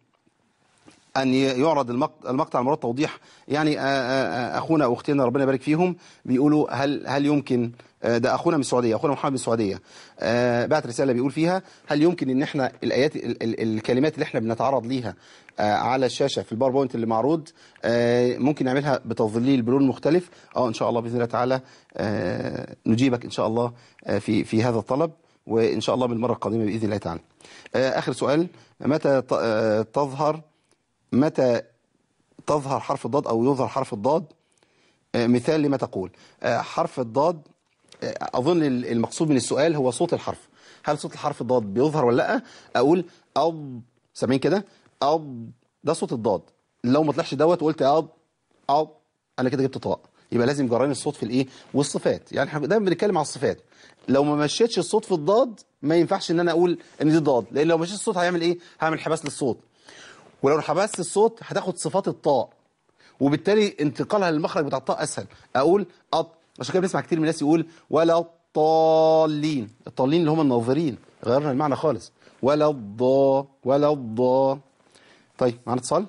أن ي- يعرض المقطع, المقطع المراد توضيح يعني آه، آه، آه، أخونا أو أختنا ربنا يبارك فيهم بيقولوا هل هل يمكن آه، ده أخونا من السعودية أخونا محمد من السعودية آه، بعت رسالة بيقول فيها هل يمكن إن إحنا الآيات ال- ال- الكلمات اللي إحنا بنتعرض ليها آه، على الشاشة في الباوربوينت اللي معروض آه، ممكن نعملها بتظليل بلون مختلف أه إن شاء الله بإذن الله تعالى آه، نجيبك إن شاء الله آه، في في هذا الطلب وإن شاء الله بالمرة القادمة بإذن الله تعالى آه، آخر سؤال متى ت- آه، تظهر متى تظهر حرف الضاد أو يظهر حرف الضاد آه، مثال لما تقول آه، حرف الضاد آه، أظن ال- المقصود من السؤال هو صوت الحرف هل صوت الحرف الضاد بيظهر ولا لا أقول أض سامعين كده أض ده صوت الضاد لو ما طلعش دوت وقلت أض أض أنا كده جبت طاء يبقى لازم جراني الصوت في الإيه والصفات يعني احنا دايما بنتكلم على الصفات لو ما مشيتش الصوت في الضاد ما ينفعش ان انا اقول ان دي ضاد لان لو مشيت الصوت هيعمل ايه هعمل حباس للصوت ولو حبست الصوت هتاخد صفات الطاء وبالتالي انتقالها للمخرج بتاع الطاء اسهل اقول أط عشان كده بنسمع كتير من الناس يقول ولا الطالين الطالين اللي هم الناظرين غيرنا المعنى خالص ولا الضا ولا الضا طيب معانا اتصال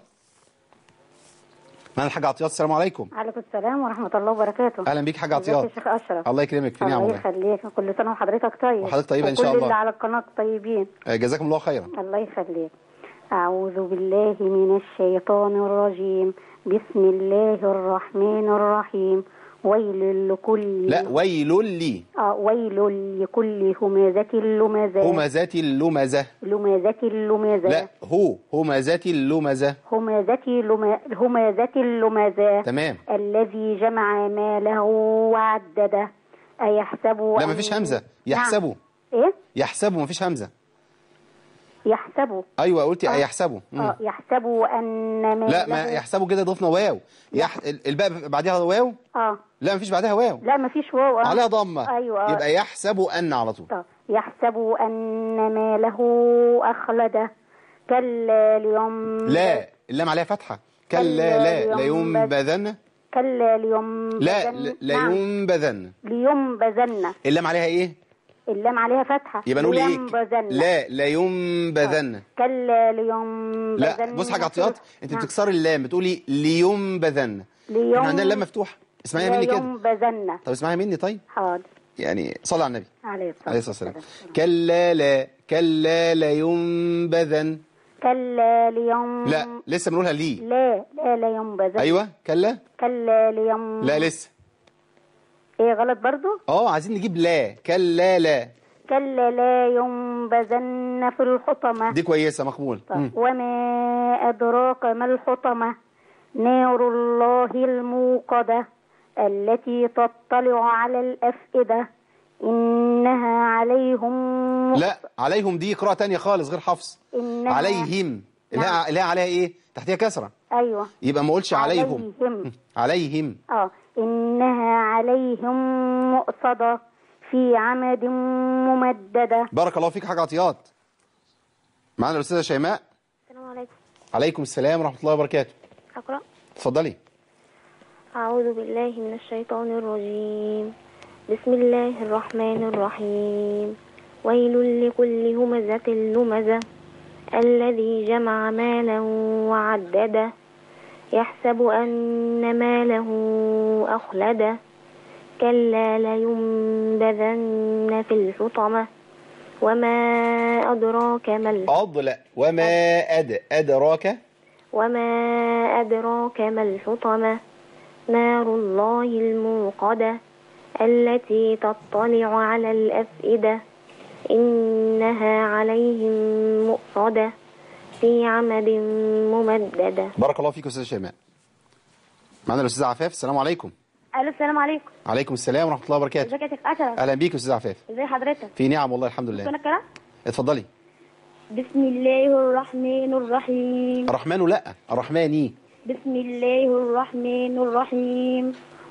معانا الحاج عطيات السلام عليكم عليكم السلام ورحمة الله وبركاته اهلا بيك حاج ازيك يا عطيات شيخ أشرف الله يكرمك في نعم الله والله يخليك كل سنة وحضرتك طيب وحضرتك طيبة إن شاء وكل الله. اللي على القناة طيبين آه، جزاكم الله خيرا الله يخليك أعوذ بالله من الشيطان الرجيم بسم الله الرحمن الرحيم ويل لكل لا ويل لي آه ويل لكل همزة لمزة همزات اللمزة لمزة لمزة لا هو همزات اللمزة همزة لم... همزة لمزة تمام الذي جمع ماله وعدده أيحسب لا أن- مفيش همزة يحسبوا نعم. إيه؟ يحسبوا مفيش همزة يحسب ايوه قلتي آه. يحسبوا مم. آه يحسب أن ماله لا ما يحسبوا كده ضفنا واو يح... ال- الباء بعدها واو آه لا مفيش بعدها واو لا مفيش واو آه. عليها ضمه أيوة آه. يبقى يحسب ان على طول طب يحسب أن ماله أخلده كلا ليوم لا اللام عليها فتحه كلا لا لا ينبذن كلا ليوم لا لا- لا نعم. ينبذن لينبذن اللام عليها ايه اللام عليها فتحة يبقى نقول ايه لينبذن لا لا ينبذن كلا لينبذن لا بص حاجه عطيات انت نعم. بتكسري اللام بتقولي لينبذن ليوم احنا عندنا اللام مفتوحه اسمعيها مني كده لينبذن طب اسمعيها مني طيب حاضر يعني صلي على النبي عليه الصلاة عليه الصلاه والسلام كلا لا كلا لا ينبذن كلا ليوم لا لسه بنقولها ليه لا لا لا ينبذن ايوه كلا كلا ليوم لا لسه ايه غلط برضو اه عايزين نجيب لا كلا لا كلا لا ينبذن في الحطمة دي كويسه مقبول طب. مم. وما أدراك ما الحطمة نار الله الموقدة التي تطلع على الأفئدة إنها عليهم مؤ- لا عليهم دي قراءه تانية خالص غير حفص إنها عليهم اللي نعم. هي- اللي هي عليها ايه تحتيها كسره أيوة يبقى ما اقولش عليهم عليهم عليهم اه إنها عليهم مؤصدة في عمد ممددة بارك الله فيك حاجه عطيات معانا الاستاذه شيماء السلام عليكم عليكم السلام ورحمه الله وبركاته أقرأ اتفضلي أعوذ بالله من الشيطان الرجيم بسم الله الرحمن الرحيم ويل لكل همزة لمزة الذي جمع مالا وعدده يحسب أن ماله أخلده كلا لينبذن في الحطمة وما أدراك ما ال- أض لا وما أد أدراك وما أدراك ما الحطمة نار الله الموقدة التي تطلع على الأفئدة إنها عليهم مؤصدة في عمد ممددة بارك الله فيك أستاذ شيماء معنا الأستاذ عفاف السلام عليكم الو السلام عليكم عليكم السلام ورحمة الله وبركاته ازيك يا شيخ اشرف أهلا بيك أستاذ عفاف ازي حضرتك في نعم والله الحمد انا لله الكلام اتفضلي بسم الله الرحمن الرحيم الرحمن لا الرحماني بسم الله الرحمن الرحيم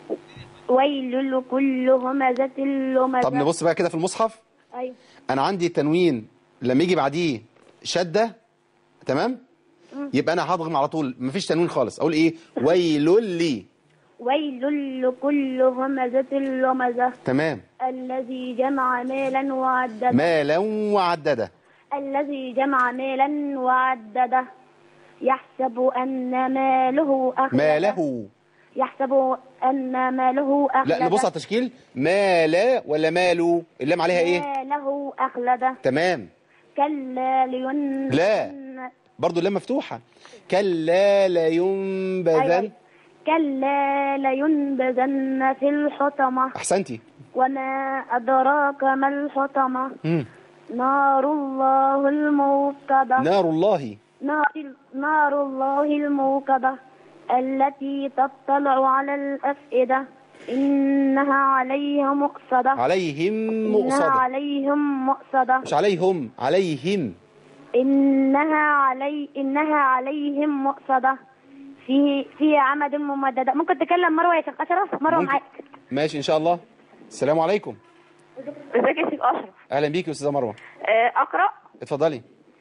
ويل لكل همزة لمزة طب نبص بقى كده في المصحف ايوه أنا عندي تنوين لما يجي بعديه شدة تمام يبقى أنا هضغم على طول مفيش تنوين خالص أقول إيه ويل لي ويل لكل همزة لمزة تمام الذي جمع مالا وعدده مالا وعدده الذي جمع مالا وعدده يحسب أن ماله أخلده ماله يحسب أن ماله أخلده لا نبص على التشكيل مالا ولا ماله اللام عليها ايه ماله أخلده تمام كلا لين لا. برضو اللام مفتوحة كلا لينبذن أيوة. كلا لينبذن في الحطمة احسنتي وما أدراك ما الحطمة مم. نار الله الموقدة نار الله نار, نار الله الموقدة التي تطلع على الأفئدة إنها عليها مؤصدة عليهم إنها مؤصدة عليهم مؤصدة مش عليهم عليهم إنها علي إنها عليهم مؤصدة في في عمد ممددة ممكن تكلم مروة يا شيخ أشرف مروة ممكن. معاك ماشي ان شاء الله السلام عليكم ازيك يا شيخ أشرف اهلا بيك يا استاذه مروه أقرأ اتفضلي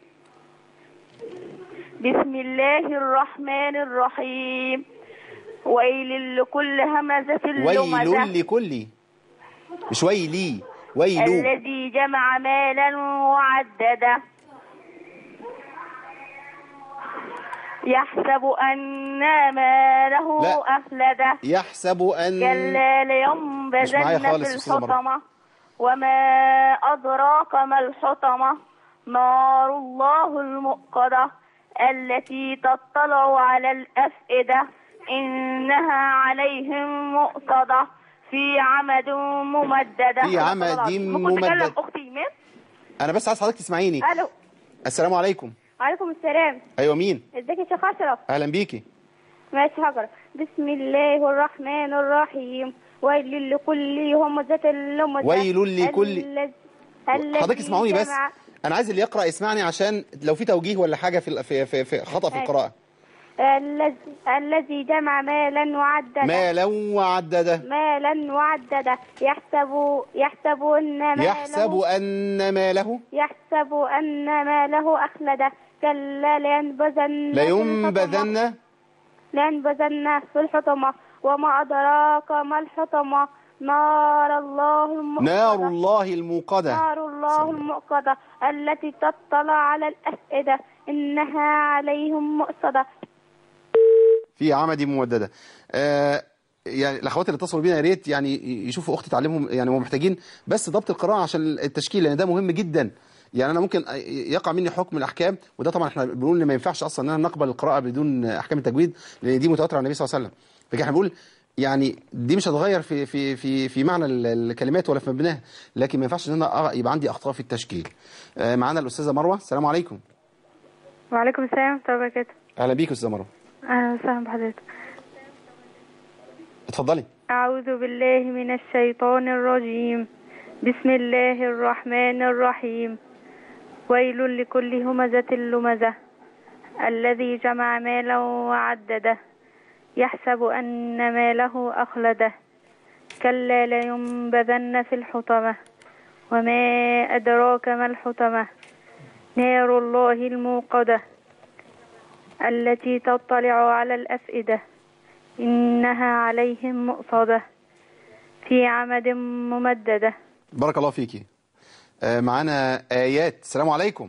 بسم الله الرحمن الرحيم ويل لكل همزة لمزة ويل لكل مش ويلي ويل الذي جمع مالا وعدده يحسب أن ماله لا. أخلده يحسب ان كلا مش معايا لينبذن خالص في يا أستاذة مرة. الحطمة وما أدراك ما الحطمة نار الله المؤقدة التي تطلع على الأفئدة إنها عليهم مؤصدة في عمد ممددة في عمد ممكن تكلم ممدد. أختي مين؟ انا بس عايز حضرتك تسمعيني ألو السلام عليكم عليكم السلام ايوه مين ازيك يا شيخ أشرف اهلا بيكي ماشي هقرا بسم الله الرحمن الرحيم ويل لكل همزة لمزة ويل لكل- الذي- الذي حضرتك اسمعوني بس جمع- انا عايز اللي يقرا يسمعني عشان لو في توجيه ولا حاجه في في في, في خطا في أيوة. القراءه الذي الذي جمع مالا وعدده مالا وعدده مالا وعدده يحسب يحسب ان ماله يحسب ان ماله يحسب ان ماله اخلده كلا لينبذن في الحطمة. لينبذن لينبذن في الحطمة وما أدراك ما الحطمة نار الله المؤقدة نار الله الموقده نار الله المؤقدة التي تطلع على الأفئدة إنها عليهم مؤصدة في عمد ممدده آه يعني الاخوات اللي اتصلوا بينا يا ريت يعني يشوفوا اختي تعلمهم يعني هم محتاجين بس ضبط القراءه عشان التشكيل لان ده مهم جدا يعني انا ممكن يقع مني حكم الاحكام وده طبعا احنا بنقول ان ما ينفعش اصلا ان احنا نقبل القراءه بدون احكام التجويد لان دي متواتره عن النبي صلى الله عليه وسلم لكن احنا بنقول يعني دي مش هتغير في في في في معنى ال- الكلمات ولا في مبناها لكن ما ينفعش ان انا أ- يبقى عندي اخطاء في التشكيل آه معانا الاستاذه مروه السلام عليكم وعليكم السلام ورحمة الله وبركاته اهلا بيك يا استاذه مروه أهلا وسهلا بحضرتك اتفضلي أعوذ بالله من الشيطان الرجيم بسم الله الرحمن الرحيم ويل لكل همزة لمزة الذي جمع مالا وعدده يحسب أن ماله أخلده كلا لينبذن في الحطمة وما أدراك ما الحطمة نار الله الموقدة التي تطلع على الأفئدة إنها عليهم مؤصدة في عمد ممددة بارك الله فيكي آه، معانا آيات السلام عليكم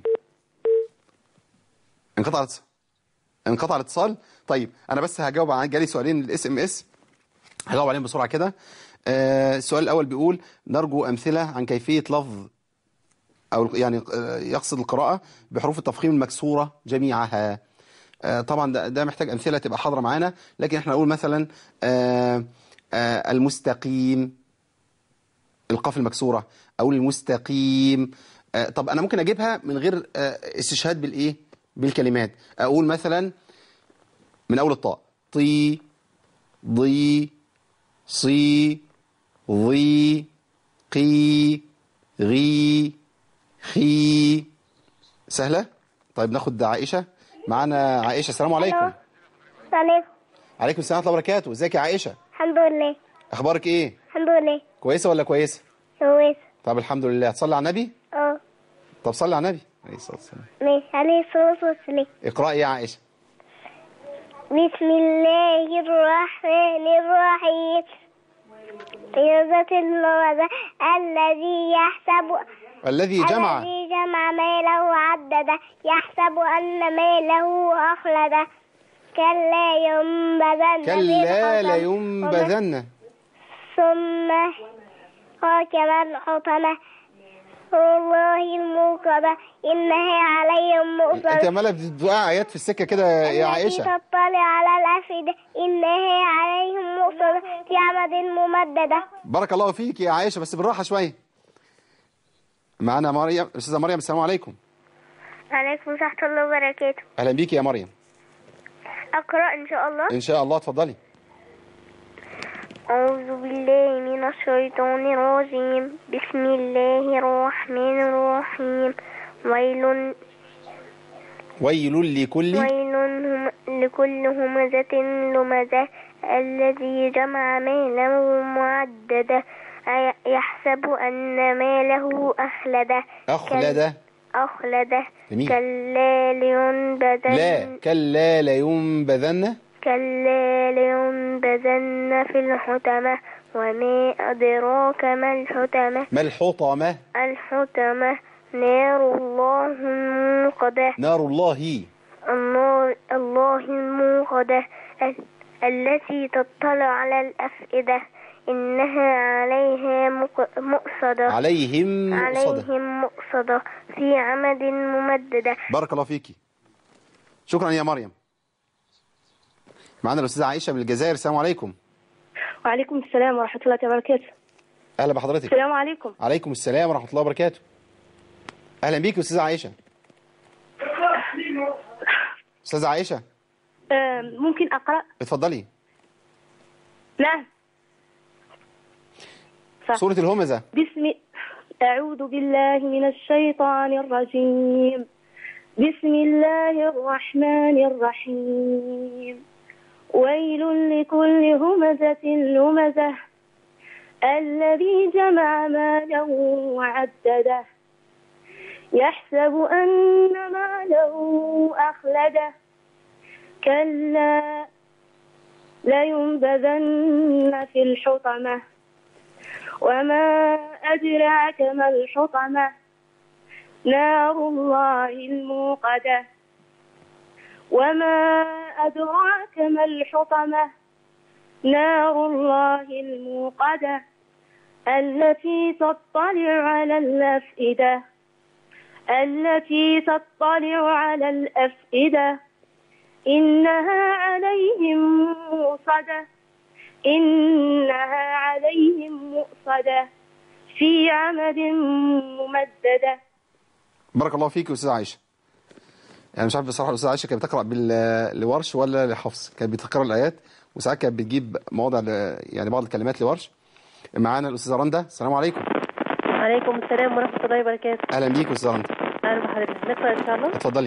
انقطع الاتصال انقطع الاتصال طيب انا بس هجاوب عن جالي سؤالين الاس ام اس هجاوب عليهم بسرعه كده آه، السؤال الاول بيقول نرجو امثله عن كيفيه لفظ أو يعني آه، يقصد القراءة بحروف التفخيم المكسورة جميعها آه، طبعا ده, ده محتاج أمثلة تبقى حاضرة معانا لكن احنا نقول مثلا آه، آه، المستقيم القاف المكسورة أقول المستقيم آه، طب أنا ممكن أجيبها من غير آه، استشهاد بالإيه بالكلمات أقول مثلا من أول الطاء طي ضي صي ضي قي غي خي سهلة طيب ناخد عائشة معانا عائشة السلام عليكم عليكم عليكم السلام ورحمة الله وبركاته ازيك يا عائشة الحمد لله اخبارك ايه الحمد لله كويسة ولا كويسة كويس طب الحمد لله تصلي على النبي اه طب صلي على النبي عليه الصلاة والسلام ماشي عليه الصلاة والسلام اقرأي يا عائشة بسم الله الرحمن الرحيم يزة الموزة الذي يحسب الذي جمع الذي جمع ماله وعدده يحسب أن ماله أخلده كلا ينبذن في كلا الحطمة. لينبذن ثم حاكم الحطمة والله الموقظة إنها عليهم انت مؤصدة عماله بتوقع ايات في السكه كده يا التي عائشه تطلع على الأفئدة إنها عليهم مؤصدة في عمد ممددة بارك الله فيك يا عائشه بس بالراحه شويه معانا مريم استاذه مريم السلام عليكم عليكم ورحمة الله وبركاته اهلا بيك يا مريم أقرأ إن شاء الله ان شاء الله اتفضلي أعوذ بالله من الشيطان الرجيم بسم الله الرحمن الرحيم ويل ويل لكل ويل هم لكل همزة لمزة الذي جمع ماله معددا أي- يحسب أن ماله أخلده اخلد أخلده جميل. كلا لينبذن لا كلا لينبذن كلا لينبذن في الحطمة وما أدراك ما الحطمة ما الحطمه الحطمة نار الله الموقدة نار الله النار الله الموقدة ال- التي تطلع على الأفئدة إنها عليها مق- مؤصدة عليهم صدى عليهم مؤصدة في عمد ممددة بارك الله فيكي شكرا يا مريم معانا الاستاذه عائشه من الجزائر السلام عليكم وعليكم السلام ورحمة الله وبركاته اهلا بحضرتك السلام عليكم عليكم السلام ورحمه الله وبركاته اهلا بيك استاذه عائشه استاذه عائشه آه، ممكن أقرأ اتفضلي نعم صح. سوره الهمزه بسم أعوذ بالله من الشيطان الرجيم بسم الله الرحمن الرحيم ويل لكل همزة لمزة الذي جمع ماله وعدده يحسب أن ماله أخلده كلا لينبذن في الحطمة وما أدراك ما الحطمة نار الله الموقدة وما أدراك ما الحطمة نار الله الموقدة التي تطلع على الأفئدة التي تطلع على الأفئدة إنها عليهم موصدة إنها عليهم مؤصدة في عمد ممددة بارك الله فيك يا استاذه عائشه يعني مش عارف بصراحه الاستاذه عائشه كانت بتقرا بال- لورش ولا لحفص كانت بتقرا الايات وساعات كانت بتجيب مواضع ل- يعني بعض الكلمات لورش معانا الاستاذه رندا السلام عليكم عليكم السلام ورحمة الله وبركاته اهلا بيك يا استاذه رندا أهلا بحضرتك نقرأ إن شاء الله اتفضلي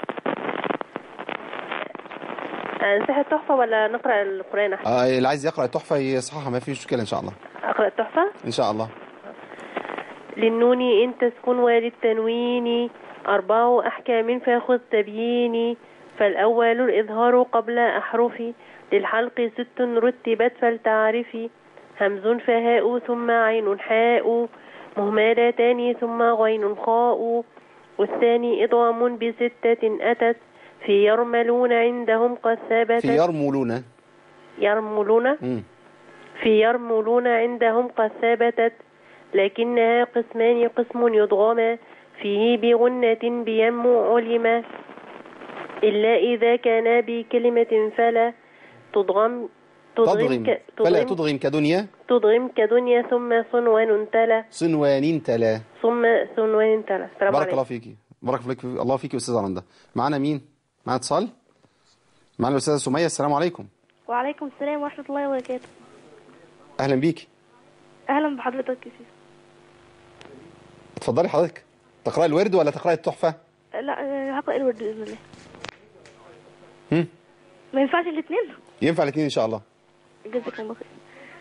آه، نصح التحفة ولا نقرأ القرآن أحسن آه اللي عايز يقرا التحفه يصححها ما فيش مشكله ان شاء الله أقرأ التحفة ان شاء الله للنون إن تسكن وللتنوين أربع أحكام فخذ تبييني فالأول الإظهار قبل أحرفي للحلق ست رتبت فلتعرفي همز فهاء ثم عين حاء مهملتان ثم غين خاء والثاني إضغام بستة أتت في يرملون عندهم قد ثبتت في يرملون يرملون مم. في يرملون عندهم قد ثبتت لكنها قسمان قسم يضغما فيه بغنة بينمو علما إلا إذا كان بكلمة فلا تضغم تضغم ك- فلا تضغم, تضغم كدنيا تضغم كدنيا ثم صنوان تلا صنوان تلا ثم صنوان تلا السلام بارك عليكم الله فيكي بارك فيك الله فيكي استاذ رندا معانا مين معانا اتصال معانا الاستاذه سميه السلام عليكم وعليكم السلام ورحمة الله وبركاته اهلا بيكي أهلا بحضرتك يا سيدي اتفضلي حضرتك تقراي الورد ولا تقراي التحفه لا آه، هقرأ الورد بإذن الله هم؟ ما ينفعش الاثنين ينفع الاثنين ان شاء الله جزاك الله خير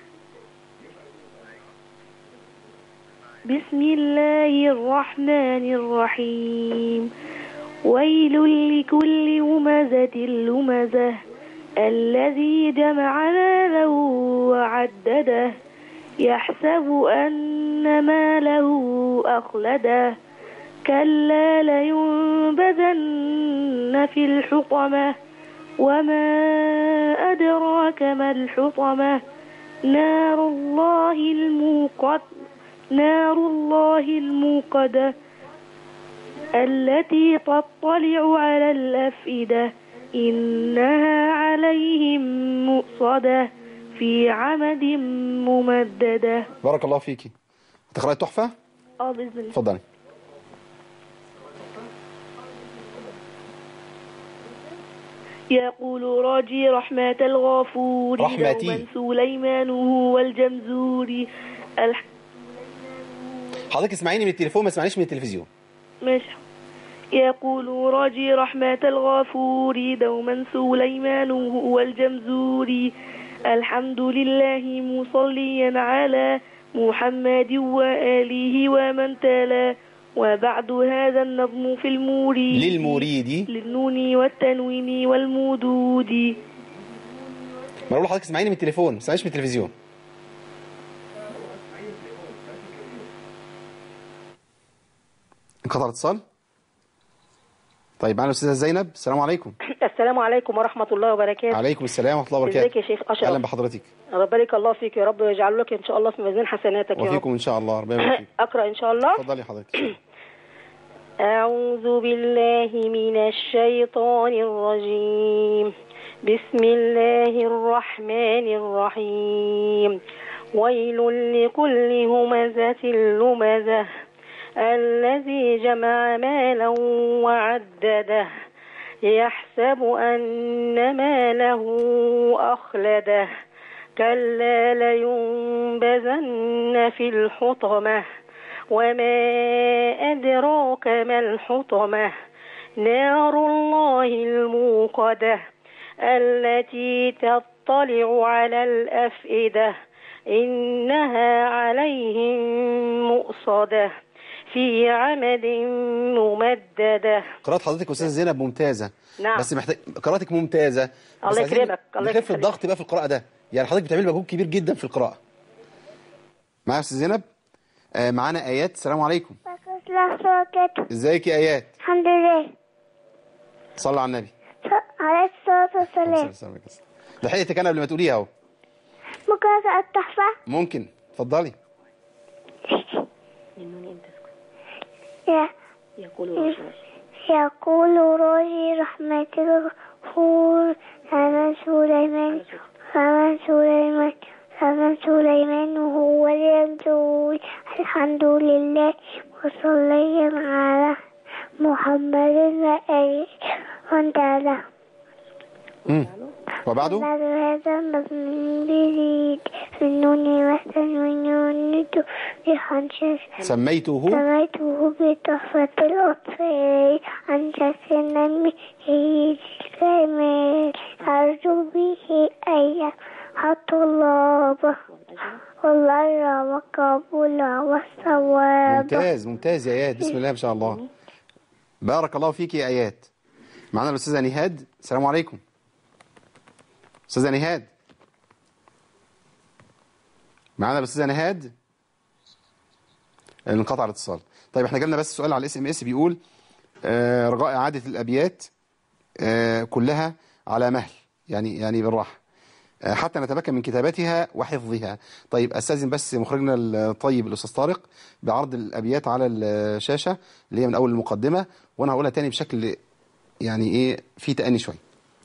بسم الله الرحمن الرحيم ويل لكل همزة لمزة الذي جمع ماله وعدده يحسب أن ماله أخلده كلا لينبذن في الحطمة وما أدراك ما الحطمة نار الله الموقد نار الله الموقدة التي تطلع على الأفئدة إنها عليهم مؤصدة في عمد ممددة بارك الله فيكي تقراي التحفه اه بإذن الله اتفضلي يقول راجي رحمة الغفور رحمتي. دوما سليمان هو الجمزوري الح... حضرتك اسمعيني من التليفون ما اسمعنيش من التلفزيون ماشي يقول راجي رحمة الغفور دوما سليمان هو الجمزوري الحمد لله مصليا على محمد وآله ومن تلا وبعد هذا النظم في الموري للمريد للنون والتنوين والمدود ما اقول لحضرتك اسمعيني من التليفون ما اسمعنيش من التلفزيون انقطع الاتصال طيب معانا الاستاذه زينب السلام عليكم السلام عليكم ورحمة الله وبركاته عليكم السلام ورحمه الله وبركاته ازيك يا شيخ أشرف اهلا بحضرتك بارك الله فيك يا رب ويجعل لك إن شاء الله في ميزان حسناتك يا رب وفيكم ان شاء الله ربنا يبارك فيك أقرأ إن شاء الله اتفضلي حضرتك أعوذ بالله من الشيطان الرجيم بسم الله الرحمن الرحيم ويل لكل همزة لمزة الذي جمع مالا وعدده يحسب أن ماله أخلده كلا لينبذن في الحطمة وما أدراك ما الحطمة نار الله الموقدة التي تطلع على الأفئدة إنها عليهم مؤصدة في عمد ممددة قراءة حضرتك استاذه زينب ممتازه نعم. بس محتاج قراءتك ممتازه الله بس عايزين يكرمك، الله نخف يخليك. الضغط بقى في القراءه ده يعني حضرتك بتعمل مجهود كبير جدا في القراءه معايا يا استاذ زينب آه معانا ايات السلام عليكم ازيك يا ايات الحمد لله صلى على النبي عليه الصلاة والسلام السلام عليكم لحقتك انا قبل ما تقوليها اهو ممكن أقرأ التحفة ممكن اتفضلي يا يقول يقول راجي رحمة الغفور فمن سليمان فمن سليمان فمن سليمان هو اليمزوي الحمد لله وصلي على محمد وآله وانت على امم وبعده بعد هذا مبني بزيد في النون والتنوين والندو بخمسة سميته سميته بتحفة الأطفال عن شكل النمي هي الكمال أرجو به أن حط الله والله وقبول والصواب ممتاز ممتاز يا ايات بسم الله ما شاء الله بارك الله فيك يا ايات معانا الاستاذه نهاد السلام عليكم استاذه نهاد معانا الاستاذه نهاد انقطع الاتصال طيب احنا جالنا بس سؤال على الاس ام اس بيقول آه رجاء اعاده الابيات آه كلها على مهل يعني يعني بالراحه آه، حتى نتمكن من كتابتها وحفظها طيب استاذن بس مخرجنا الطيب الاستاذ طارق بعرض الابيات على الشاشه اللي هي من اول المقدمه وانا هقولها تاني بشكل يعني ايه في تاني شويه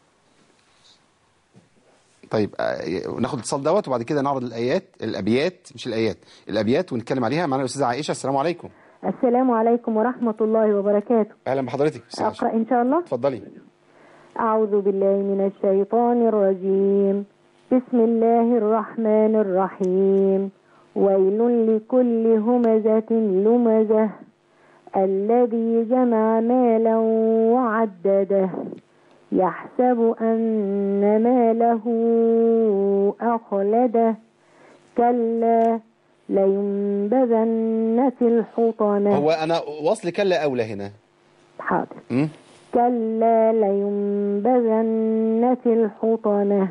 طيب آه، ناخد الاتصال دوت وبعد كده نعرض الايات الابيات مش الايات الابيات ونتكلم عليها معانا الاستاذه عائشه السلام عليكم السلام عليكم ورحمة الله وبركاته اهلا بحضرتك أستاذة عائشة. أقرأ إن شاء الله اتفضلي أعوذ بالله من الشيطان الرجيم بسم الله الرحمن الرحيم ويل لكل همزة لمزة الذي جمع مالا وعدده يحسب أن ماله أخلده كلا لينبذن في الحطمة هو انا وصل كلا اولى هنا حاضر امم كلا لينبذن في الحطمة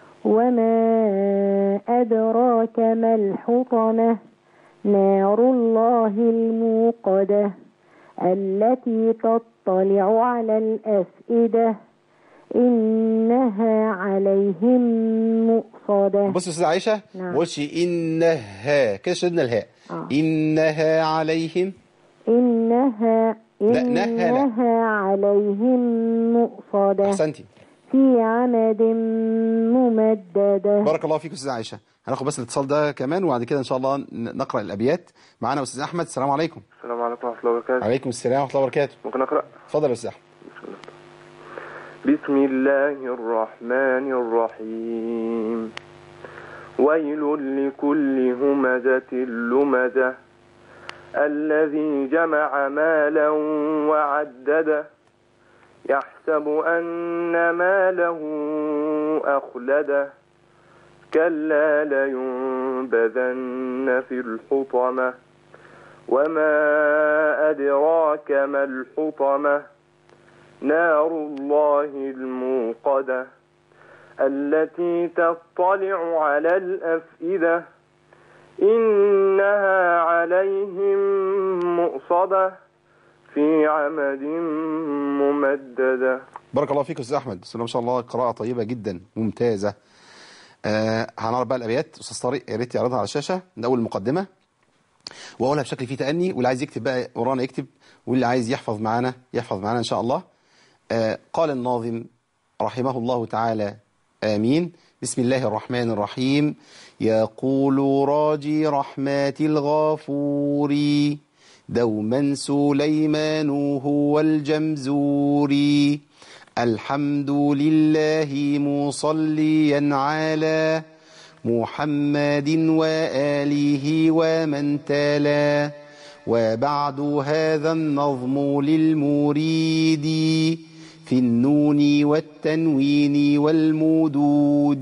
وما أدراك ما الحطمة نار الله الموقدة التي تطلع على الأفئدة إنها عليهم مؤصدة بص يا استاذه عائشه نعم. ما قلتش انها كده شدنا الهاء آه. انها عليهم إنها لا، نهى لا. إنها عليهم مؤصدة احسنتي في عمد ممددة بارك الله فيك يا استاذه عائشه هناخد بس الاتصال ده كمان وبعد كده ان شاء الله ن- نقرا الابيات معانا استاذ احمد السلام عليكم السلام عليكم ورحمة الله وبركاته عليكم السلام ورحمه الله وبركاته ممكن أقرأ اتفضل يا استاذ احمد بسم الله الرحمن الرحيم ويل لكل همزة لمزة الذي جمع مالا وعدده يحسب أن ماله أخلده كلا لينبذن في الحطمة وما أدراك ما الحطمة نار الله الموقدة التي تطلع على الأفئدة إنها عليهم مؤصدة في عمد ممددة بارك الله فيك يا استاذ احمد بسم الله ما شاء الله قراءه طيبه جدا ممتازه آه هنعرض بقى الابيات استاذ طارق يا ريت يعرضها على الشاشه من اول المقدمه واقولها بشكل فيه تاني واللي عايز يكتب بقى ورانا يكتب واللي عايز يحفظ معانا يحفظ معانا ان شاء الله آه قال الناظم رحمه الله تعالى آمين بسم الله الرحمن الرحيم يقول راجي رحمات الغفور دوما سليمان هو الجمزوري الحمد لله مصليا على محمد وآله ومن تلا وبعد هذا النظم للمريد في النون والتنوين والمدود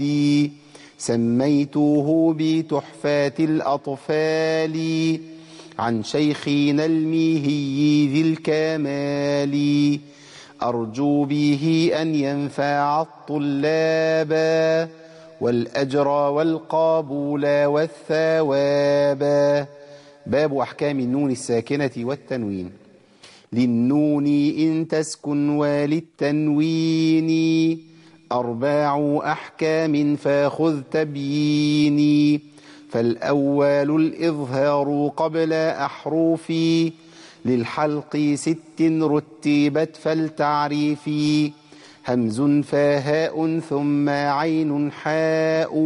سميته بتحفات الأطفال عن شيخنا الميهي ذي الكمال أرجو به أن ينفع الطلاب والأجر والقابول والثواب باب أحكام النون الساكنة والتنوين للنون إن تسكن وللتنوين أربع أحكام فاخذ تبييني فالأول الإظهار قبل أحرفي للحلق ست رتبت فالتعريفي همز فهاء ثم عين حاء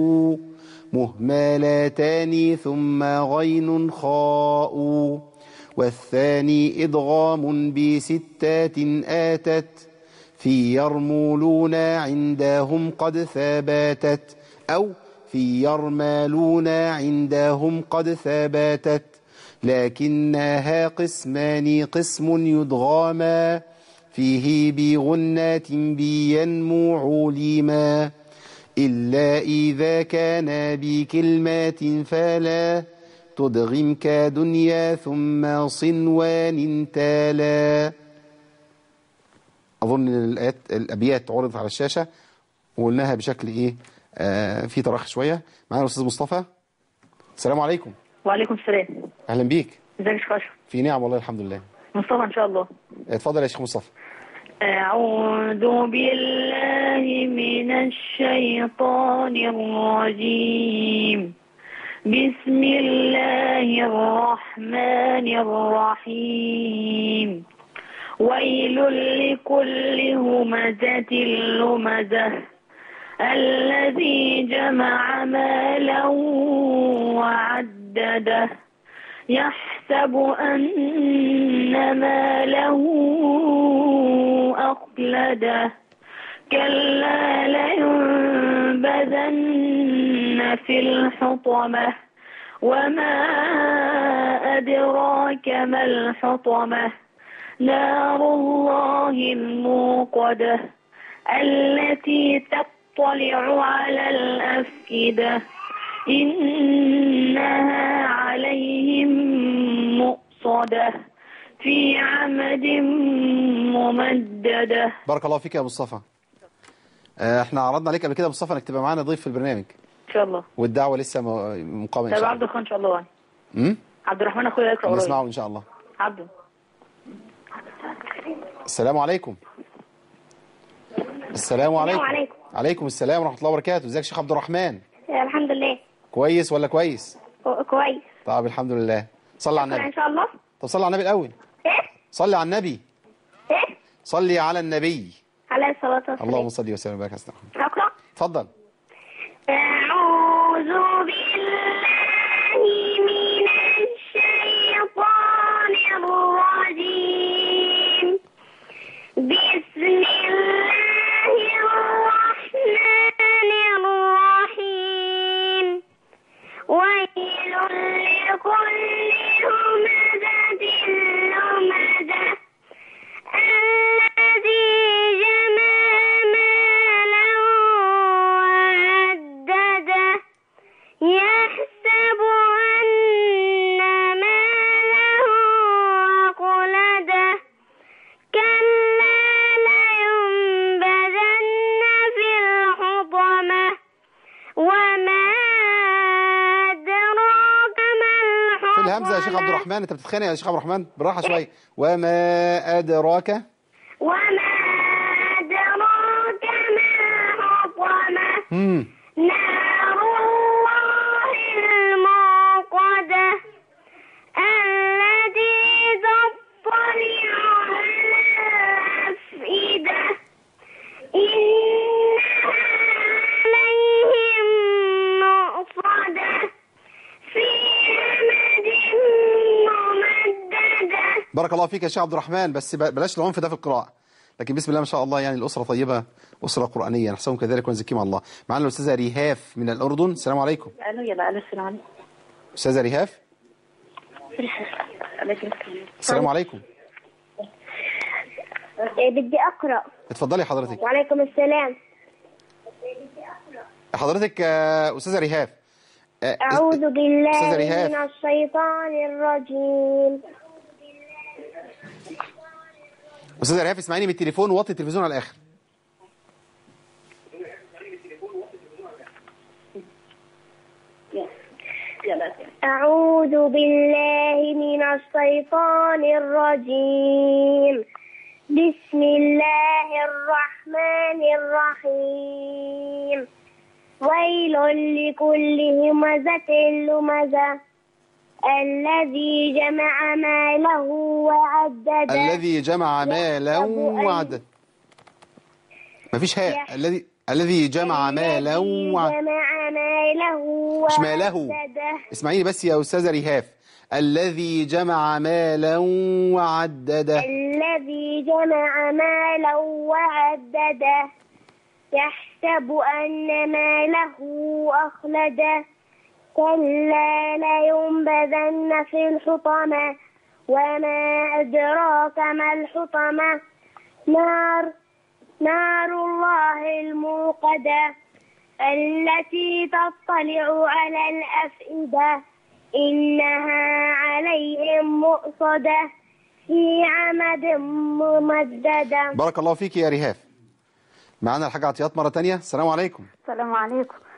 مهملتان ثم غين خاء والثاني إدغام بستات آتت في يرمولون عندهم قد ثباتت أو في يرمالون عندهم قد ثباتت لكنها قسمان قسم يدغاما فيه بغنات بينمو علما إلا إذا كان بكلمات فلا تدغم كدنيا ثم صنوان تالا أظن إن الآيات الأبيات عرضت على الشاشة وقلناها بشكل إيه آه في تراخي شوية معانا الأستاذ مصطفى السلام عليكم وعليكم السلام أهلا بيك ازيك يا شيخ اشرف في نعم والله الحمد لله مصطفى ان شاء الله اتفضل يا شيخ مصطفى أعوذ بالله من الشيطان الرجيم بسم الله الرحمن الرحيم ويل لكل همزة لمزة الذي جمع مالا وعدده يحسب أن ماله أخلده كلا لينبذن في الحطمة وما أدراك ما الحطمة نار الله الموقدة التي تطلع على الأفئدة إنها عليهم مؤصدة في عمد ممددة بارك الله فيك يا مصطفى آه، احنا عرضنا عليك قبل كده يا مصطفى انك تبقى معانا ضيف في البرنامج إن شاء الله والدعوه لسه م- مقامه ان طيب شاء عبد الله الخان إن شاء الله يعني. امم عبد الرحمن أخويا يقرأ قريب نسمعه ان شاء الله عبده السلام عليكم السلام عليكم عليكم. عليكم السلام ورحمه الله وبركاته ازيك يا شيخ عبد الرحمن الحمد لله كويس ولا كويس كو- كويس طب الحمد لله صلي على ان النبي شاء الله طب صلي على النبي الاول صلي على النبي صلي على النبي عليه الصلاة والسلام اللهم صل وسلم وبارك على سيدنا محمد أقرأ اتفضل أعوذ بالله من الشيطان الرجيم بسم الله الرحمن الرحيم ويل لكل همزة لمزة الذي جمع مالا وعدده يحسب أن ماله أخلده كلا لينبذن في الحطمة وما أدراك ما الحطمة في الهمزه يا شيخ عبد الرحمن انت بتتخانق يا شيخ عبد الرحمن بالراحه شويه وما ادراك وما أدراك ما الحطمة امم نار الله الموقدة التي تطلع على الأفئدة إنها عليهم مؤصدة في أمد ممددة بارك الله فيك يا شيخ عبد الرحمن بس ب- بلاش العنف ده في القراءه لكن بسم الله ما شاء الله يعني الاسره طيبه اسره قرانيه نحسبهم كذلك ونزكيهم على الله معانا الاستاذه ريهاف من الاردن السلام عليكم الو يلا الو السلام عليكم استاذه ريهاف عليكم السلام السلام عليكم بدي أقرأ اتفضلي حضرتك وعليكم السلام حضرتك آه، استاذه ريهاف آه، أعوذ أستاذة بالله ريهاف. من الشيطان الرجيم استاذه ريهاف اسمعيني من التليفون ووطي التلفزيون على الاخر أعوذ بالله من الشيطان الرجيم بسم الله الرحمن الرحيم ويل لكل همزة لمزة الذي جمع ماله وعدده الذي جمع مالا وعدد مفيش هاء الذي الذي جمع مالا وعدد جمع ماله مش ماله وعدده اسمعيني بس يا استاذه ريهاف الذي جمع مالا وعدده الذي جمع مالا وعدده يحسب أن ماله أخلده كلا لينبذن في الحطمة وما أدراك ما الحطمة نار نار الله الموقدة التي تطلع على الأفئدة إنها عليهم مؤصدة في عمد ممددة بارك الله فيك يا ريهاف معانا الحاجة عطيات مرة تانية السلام عليكم السلام عليكم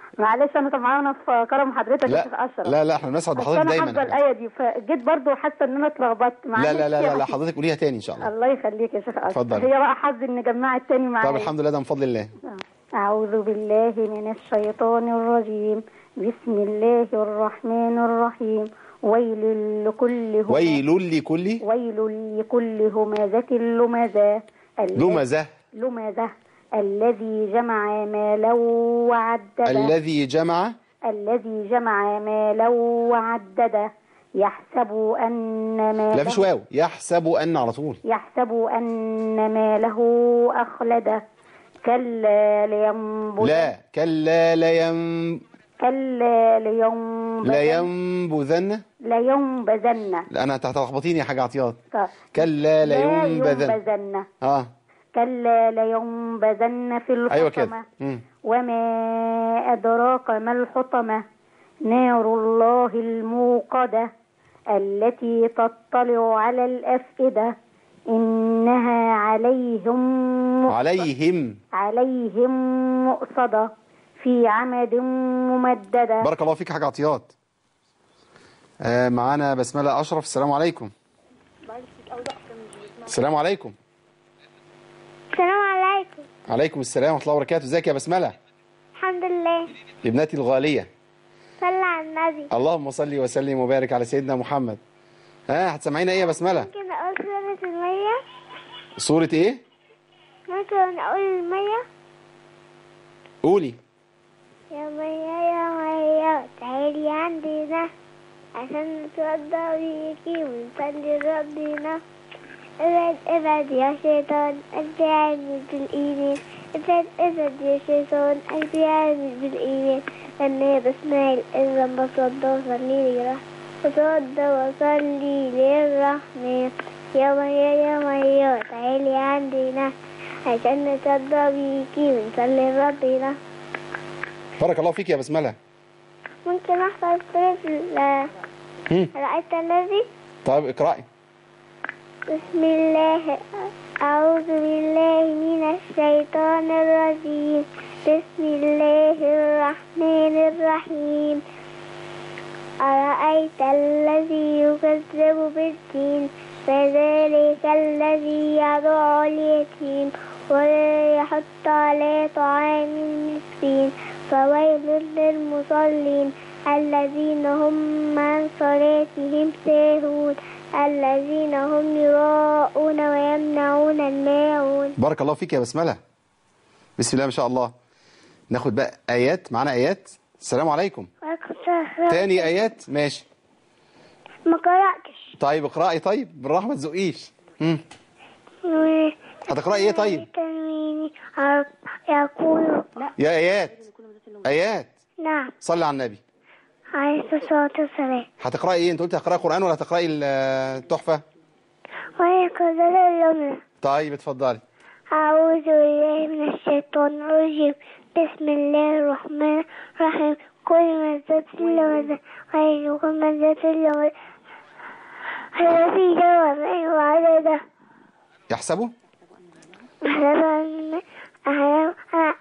معلش انا طمعانه في كرم حضرتك يا شيخ لا اشرف لا لا احنا بنسعد بس بحضرتك انا دايما حافظه يا حبيبي. الايه دي فجيت برضو حاسه ان انا اتلخبطت لا معلش لا لا لا, لا يا حضرتك قوليها تاني ان شاء الله الله يخليك يا شيخ اشرف اتفضلي. هي بقى حظي ان جمعت تاني معايا طب الحمد لله ده من فضل الله أعوذ بالله من الشيطان الرجيم بسم الله الرحمن الرحيم ويل لكل همزة ويل لكل ويل لكل همزة لمزة الذي- لمزة لمزة الذي جمع مالا وعدده الذي جمع الذي جمع مالا وعدده يحسب أن ماله لا فيش واو يحسب ان على طول يحسب أن ماله أخلده كلا لينبذن لا كلا لين كلا لينبذن لينبذن لينبذن لا انا هتلخبطيني يا حاج عطيات طيب. كلا لا لينبذن ينبذن اه كلا لينبذن في الحطمة ايوه كده مم. وما أدراك ما الحطمة نار الله الموقدة التي تطلع على الأفئدة إنها عليهم مؤصدة عليهم عليهم مؤصدة في عمد ممددة بارك الله فيك يا حاج عطيات آه معانا بسملة أشرف السلام عليكم السلام عليكم السلام عليكم عليكم السلام ورحمة الله وبركاته ازيك يا بسملة الحمد لله ابنتي الغالية صلى على النبي اللهم صل وسلم وبارك على سيدنا محمد ها هتسمعينا ايه يا بسملة ممكن أقول سورة المية سورة ايه ممكن أقول المية قولي يا مية يا مية تعالي عندنا عشان نتوضى بيكي ونصلي ربنا ابعد ابعد يا شيطان قلبي عامل بالإيمان ابعد ابعد يا شيطان قلبي عامل بالإيمان أنا بسمع الأذان بصدى وصلي لي بصدى وصلي للرحمن يا مية يا مية تعالي عندنا عشان نتوضى بيكي ونصلي ربنا بارك الله فيك يا بسملة ممكن أحفظ سورة ال- مم. رأيت الذي طيب اقرأي بسم الله أعوذ بالله من الشيطان الرجيم بسم الله الرحمن الرحيم أرأيت الذي يكذب بالدين فذلك الذي يدعو اليتيم ولا يحط على طعام المسكين فويل للمصلين الذين هم عن صلاتهم ساهون الذين هم يراءون ويمنعون الماعون بارك الله فيك يا بسملة بسم الله ما شاء الله ناخد بقى آيات معانا آيات السلام عليكم تاني آيات ماشي ما قرأتش طيب اقرأي طيب بالراحة ما تزقيش مم. هتقرأي ايه طيب تنويني يقول يا آيات آيات نعم صلي على النبي عليه الصلاة والسلام هتقرأي ايه انت قلت هتقرأي قرآن ولا هتقرأي التحفة ويقول اليمنى طيب اتفضلي أعوذ بالله من الشيطان الرجيم بسم الله الرحمن الرحيم كل مزة لمزة غير كل مزة لمزة الذي جمع معه وعدده يحسبوا أحسب أن أحسب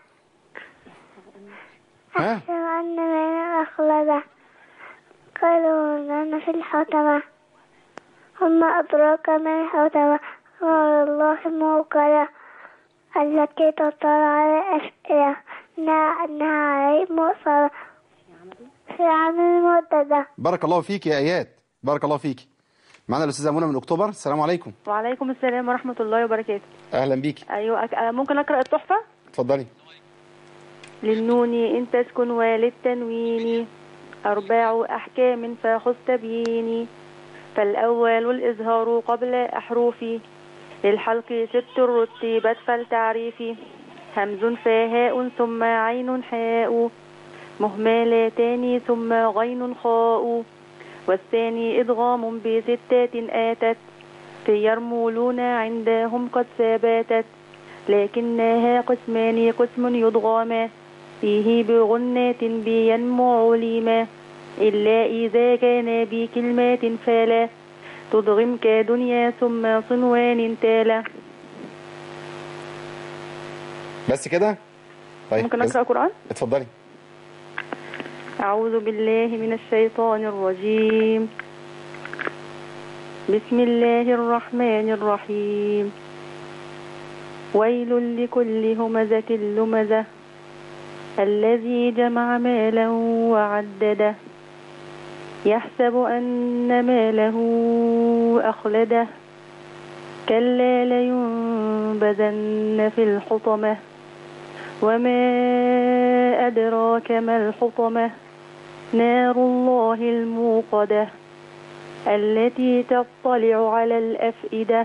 ها أحسب أن من أخلده قالوا أننا في الحطمة وما أدراك ما الحطمة نار الله الموقدة التي تطلع على الأفئدة إنها أنها عليه مؤصرة في عمل مددة بارك الله فيك يا آيات بارك الله فيك معنا الأستاذة منى من أكتوبر السلام عليكم وعليكم السلام ورحمة الله وبركاته أهلا بيكي أيوة أك... آه، ممكن أقرأ التحفة اتفضلي للنون إن تسكن وللتنوين أربع أحكام فخذ تبييني فالأول الإظهار قبل أحرفي للحلق ست رتبت فالتعريف همز فهاء ثم عين حاء مهملتان ثم غين خاء والثاني إدغام بستات آتت في يرمولون عندهم قد ثبتت لكنها قسمان قسم يضغاما فيه بغنات بينمو عليما إلا إذا كان بكلمات فلا تضغم كدنيا ثم صنوان تالا بس كده طيب ممكن بس- أقرأ قرآن اتفضلي أعوذ بالله من الشيطان الرجيم بسم الله الرحمن الرحيم ويل لكل همزة لمزة الذي جمع مالا وعدده يحسب أن ماله أخلده كلا لينبذن في الحطمة وما أدراك ما الحطمة نار الله الموقدة التي تطلع على الأفئدة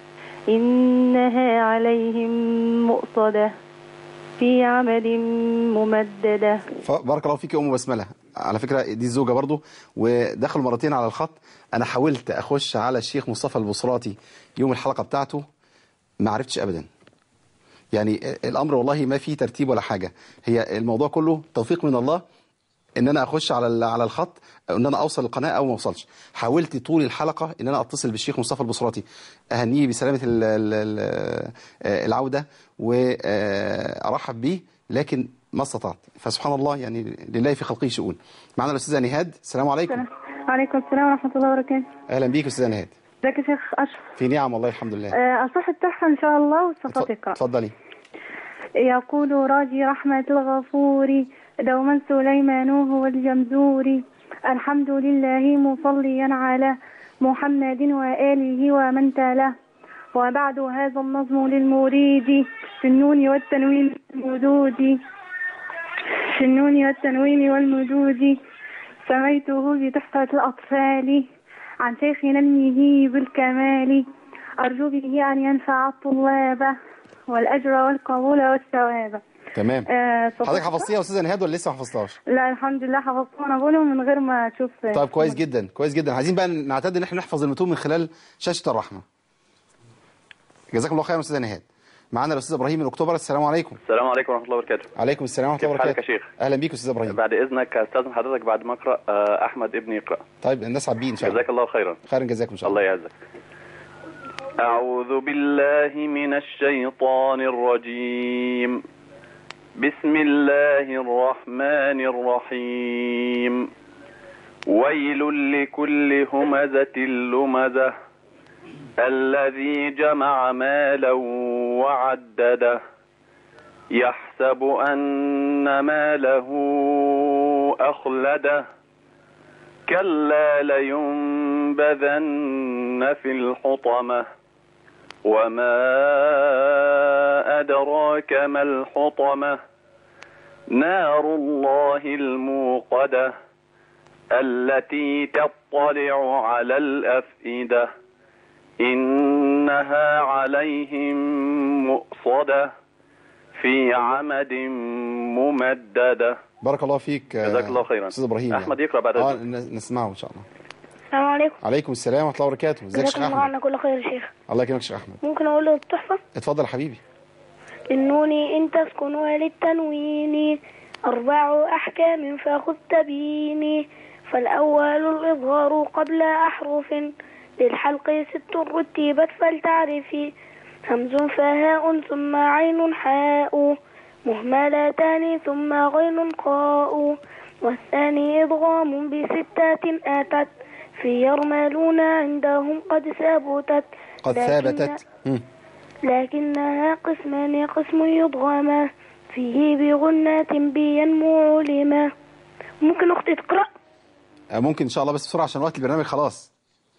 إنها عليهم مؤصدة في عمد ممددة بارك الله فيك يا ام بسمله على فكره دي الزوجه برضو ودخلوا مرتين على الخط انا حاولت اخش على الشيخ مصطفى البصراتي يوم الحلقه بتاعته ما عرفتش ابدا يعني الامر والله ما فيه ترتيب ولا حاجه هي الموضوع كله توفيق من الله ان انا اخش على ال- على الخط ان انا اوصل القناه او ما اوصلش حاولت طول الحلقه ان انا اتصل بالشيخ مصطفى البصراتي اهنيه بسلامه ال- ال- ال- العوده وارحب بيه لكن ما استطعت فسبحان الله يعني لله في خلقه شؤون معنا الاستاذه نهاد السلام عليكم عليكم السلام ورحمة الله وبركاته اهلا بيك استاذه نهاد ازيك يا شيخ أشرف في نعم والله الحمد لله آه، أصح التحفة إن شاء الله وصفات اقرأ اتفضلي يقول راجي رحمة الغفور دوما سليمان هو الجمزور الحمد لله مصليا على محمد وآله ومن تالاه وبعد هذا النظم للمريد في النون والتنوين والمدود في النون والتنوين والمدود سميته بتحفة الأطفال عن شيخنا المهيب الكمال أرجو به أن ينفع الطلاب والأجر والقبول والثواب تمام آه، صفحة- حضرتك حفظتيها يا استاذه نهاد ولا لسه ما حفظتهاش لا الحمد لله حفظته أنا بقوله من غير ما أشوف طيب كويس جدا كويس جدا عايزين بقى نعتاد ان احنا نحفظ المتون من خلال شاشه الرحمه جزاكم الله خيرا يا استاذه نهاد معانا الاستاذ ابراهيم من اكتوبر السلام عليكم السلام عليكم ورحمة الله وبركاته عليكم السلام ورحمه الله كيف حالك وبركاته يا شيخ؟ اهلا بيك استاذ ابراهيم بعد إذنك أستاذن حضرتك بعد ما أقرأ آه، أحمد ابني يقرأ طيب الناس عبين ان شاء الله جزاك الله خيرا خيرا جزاكم ان شاء الله الله يعزك أعوذ بالله من الشيطان الرجيم بسم الله الرحمن الرحيم ويل لكل همزة لمزة الذي جمع مالا وعدده يحسب أن ماله أخلده كلا لينبذن في الحطمة وما أدراك ما الحطمة نار الله الموقدة التي تطلع على الأفئدة إنها عليهم مؤصدة في عمد ممددة بارك الله فيك آه، جزاك الله خيرا. استاذ ابراهيم أحمد يقرأ بعد اه إذنك. ن- نسمعه ان شاء الله السلام عليكم عليكم السلام ورحمه الله وبركاته ازيك يا شيخ جزاكم الله احمد عنا كل خير يا شيخ الله يكرمك يا شيخ احمد ممكن أقول له التحفة اتفضل يا حبيبي للنون إن تسكن وللتنوين أربع أحكام فخذ تبيني فالأول الإظهار قبل أحرف للحلق ست رتبت فلتعرفي همز فهاء ثم عين حاء مهملتان ثم غين قاء والثاني إضغام بستات آتت في يرملون عندهم قد ثبتت قد لكن- ثابتت مم. لكنها قسمان قسم يضغما فيه بغنات بينمو علما ممكن أختي تقرأ آه، ممكن ان شاء الله بس بسرعه عشان وقت البرنامج خلاص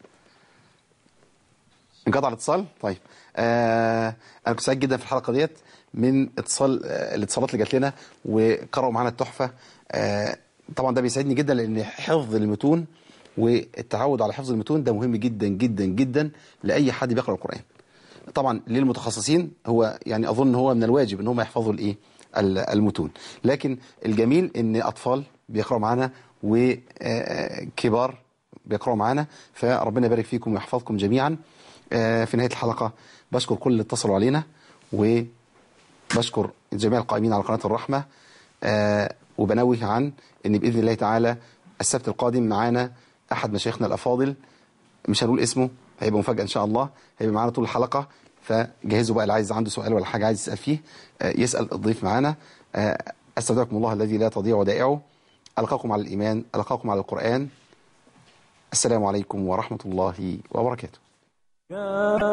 انقطع الاتصال طيب آه انا كنت سعيد جدا في الحلقه ديت من اتصال آه الاتصالات اللي جات لنا وقرأوا معانا التحفه آه طبعا ده بيسعدني جدا لان حفظ المتون والتعود على حفظ المتون ده مهم جدا جدا جدا لاي حد بيقرأ القرآن طبعا للمتخصصين هو يعني اظن هو من الواجب ان هم يحفظوا الايه ال- المتون لكن الجميل ان اطفال بيقراوا معانا وكبار بيقراوا معانا فربنا يبارك فيكم ويحفظكم جميعا آه، في نهايه الحلقه بشكر كل اللي اتصلوا علينا وبشكر جميع القائمين على قناه الرحمه آه، وبنوه عن ان باذن الله تعالى السبت القادم معانا احد مشايخنا الافاضل مش هنقول اسمه هيبقى مفاجأة إن شاء الله هيبقى معانا طول الحلقة فجهزوا بقى اللي عايز عنده سؤال ولا حاجة عايز يسأل فيه آه، يسأل الضيف معانا آه، أستودعكم الله الذي لا تضيع ودائعه ألقاكم على الإيمان ألقاكم على القرآن السلام عليكم ورحمة الله وبركاته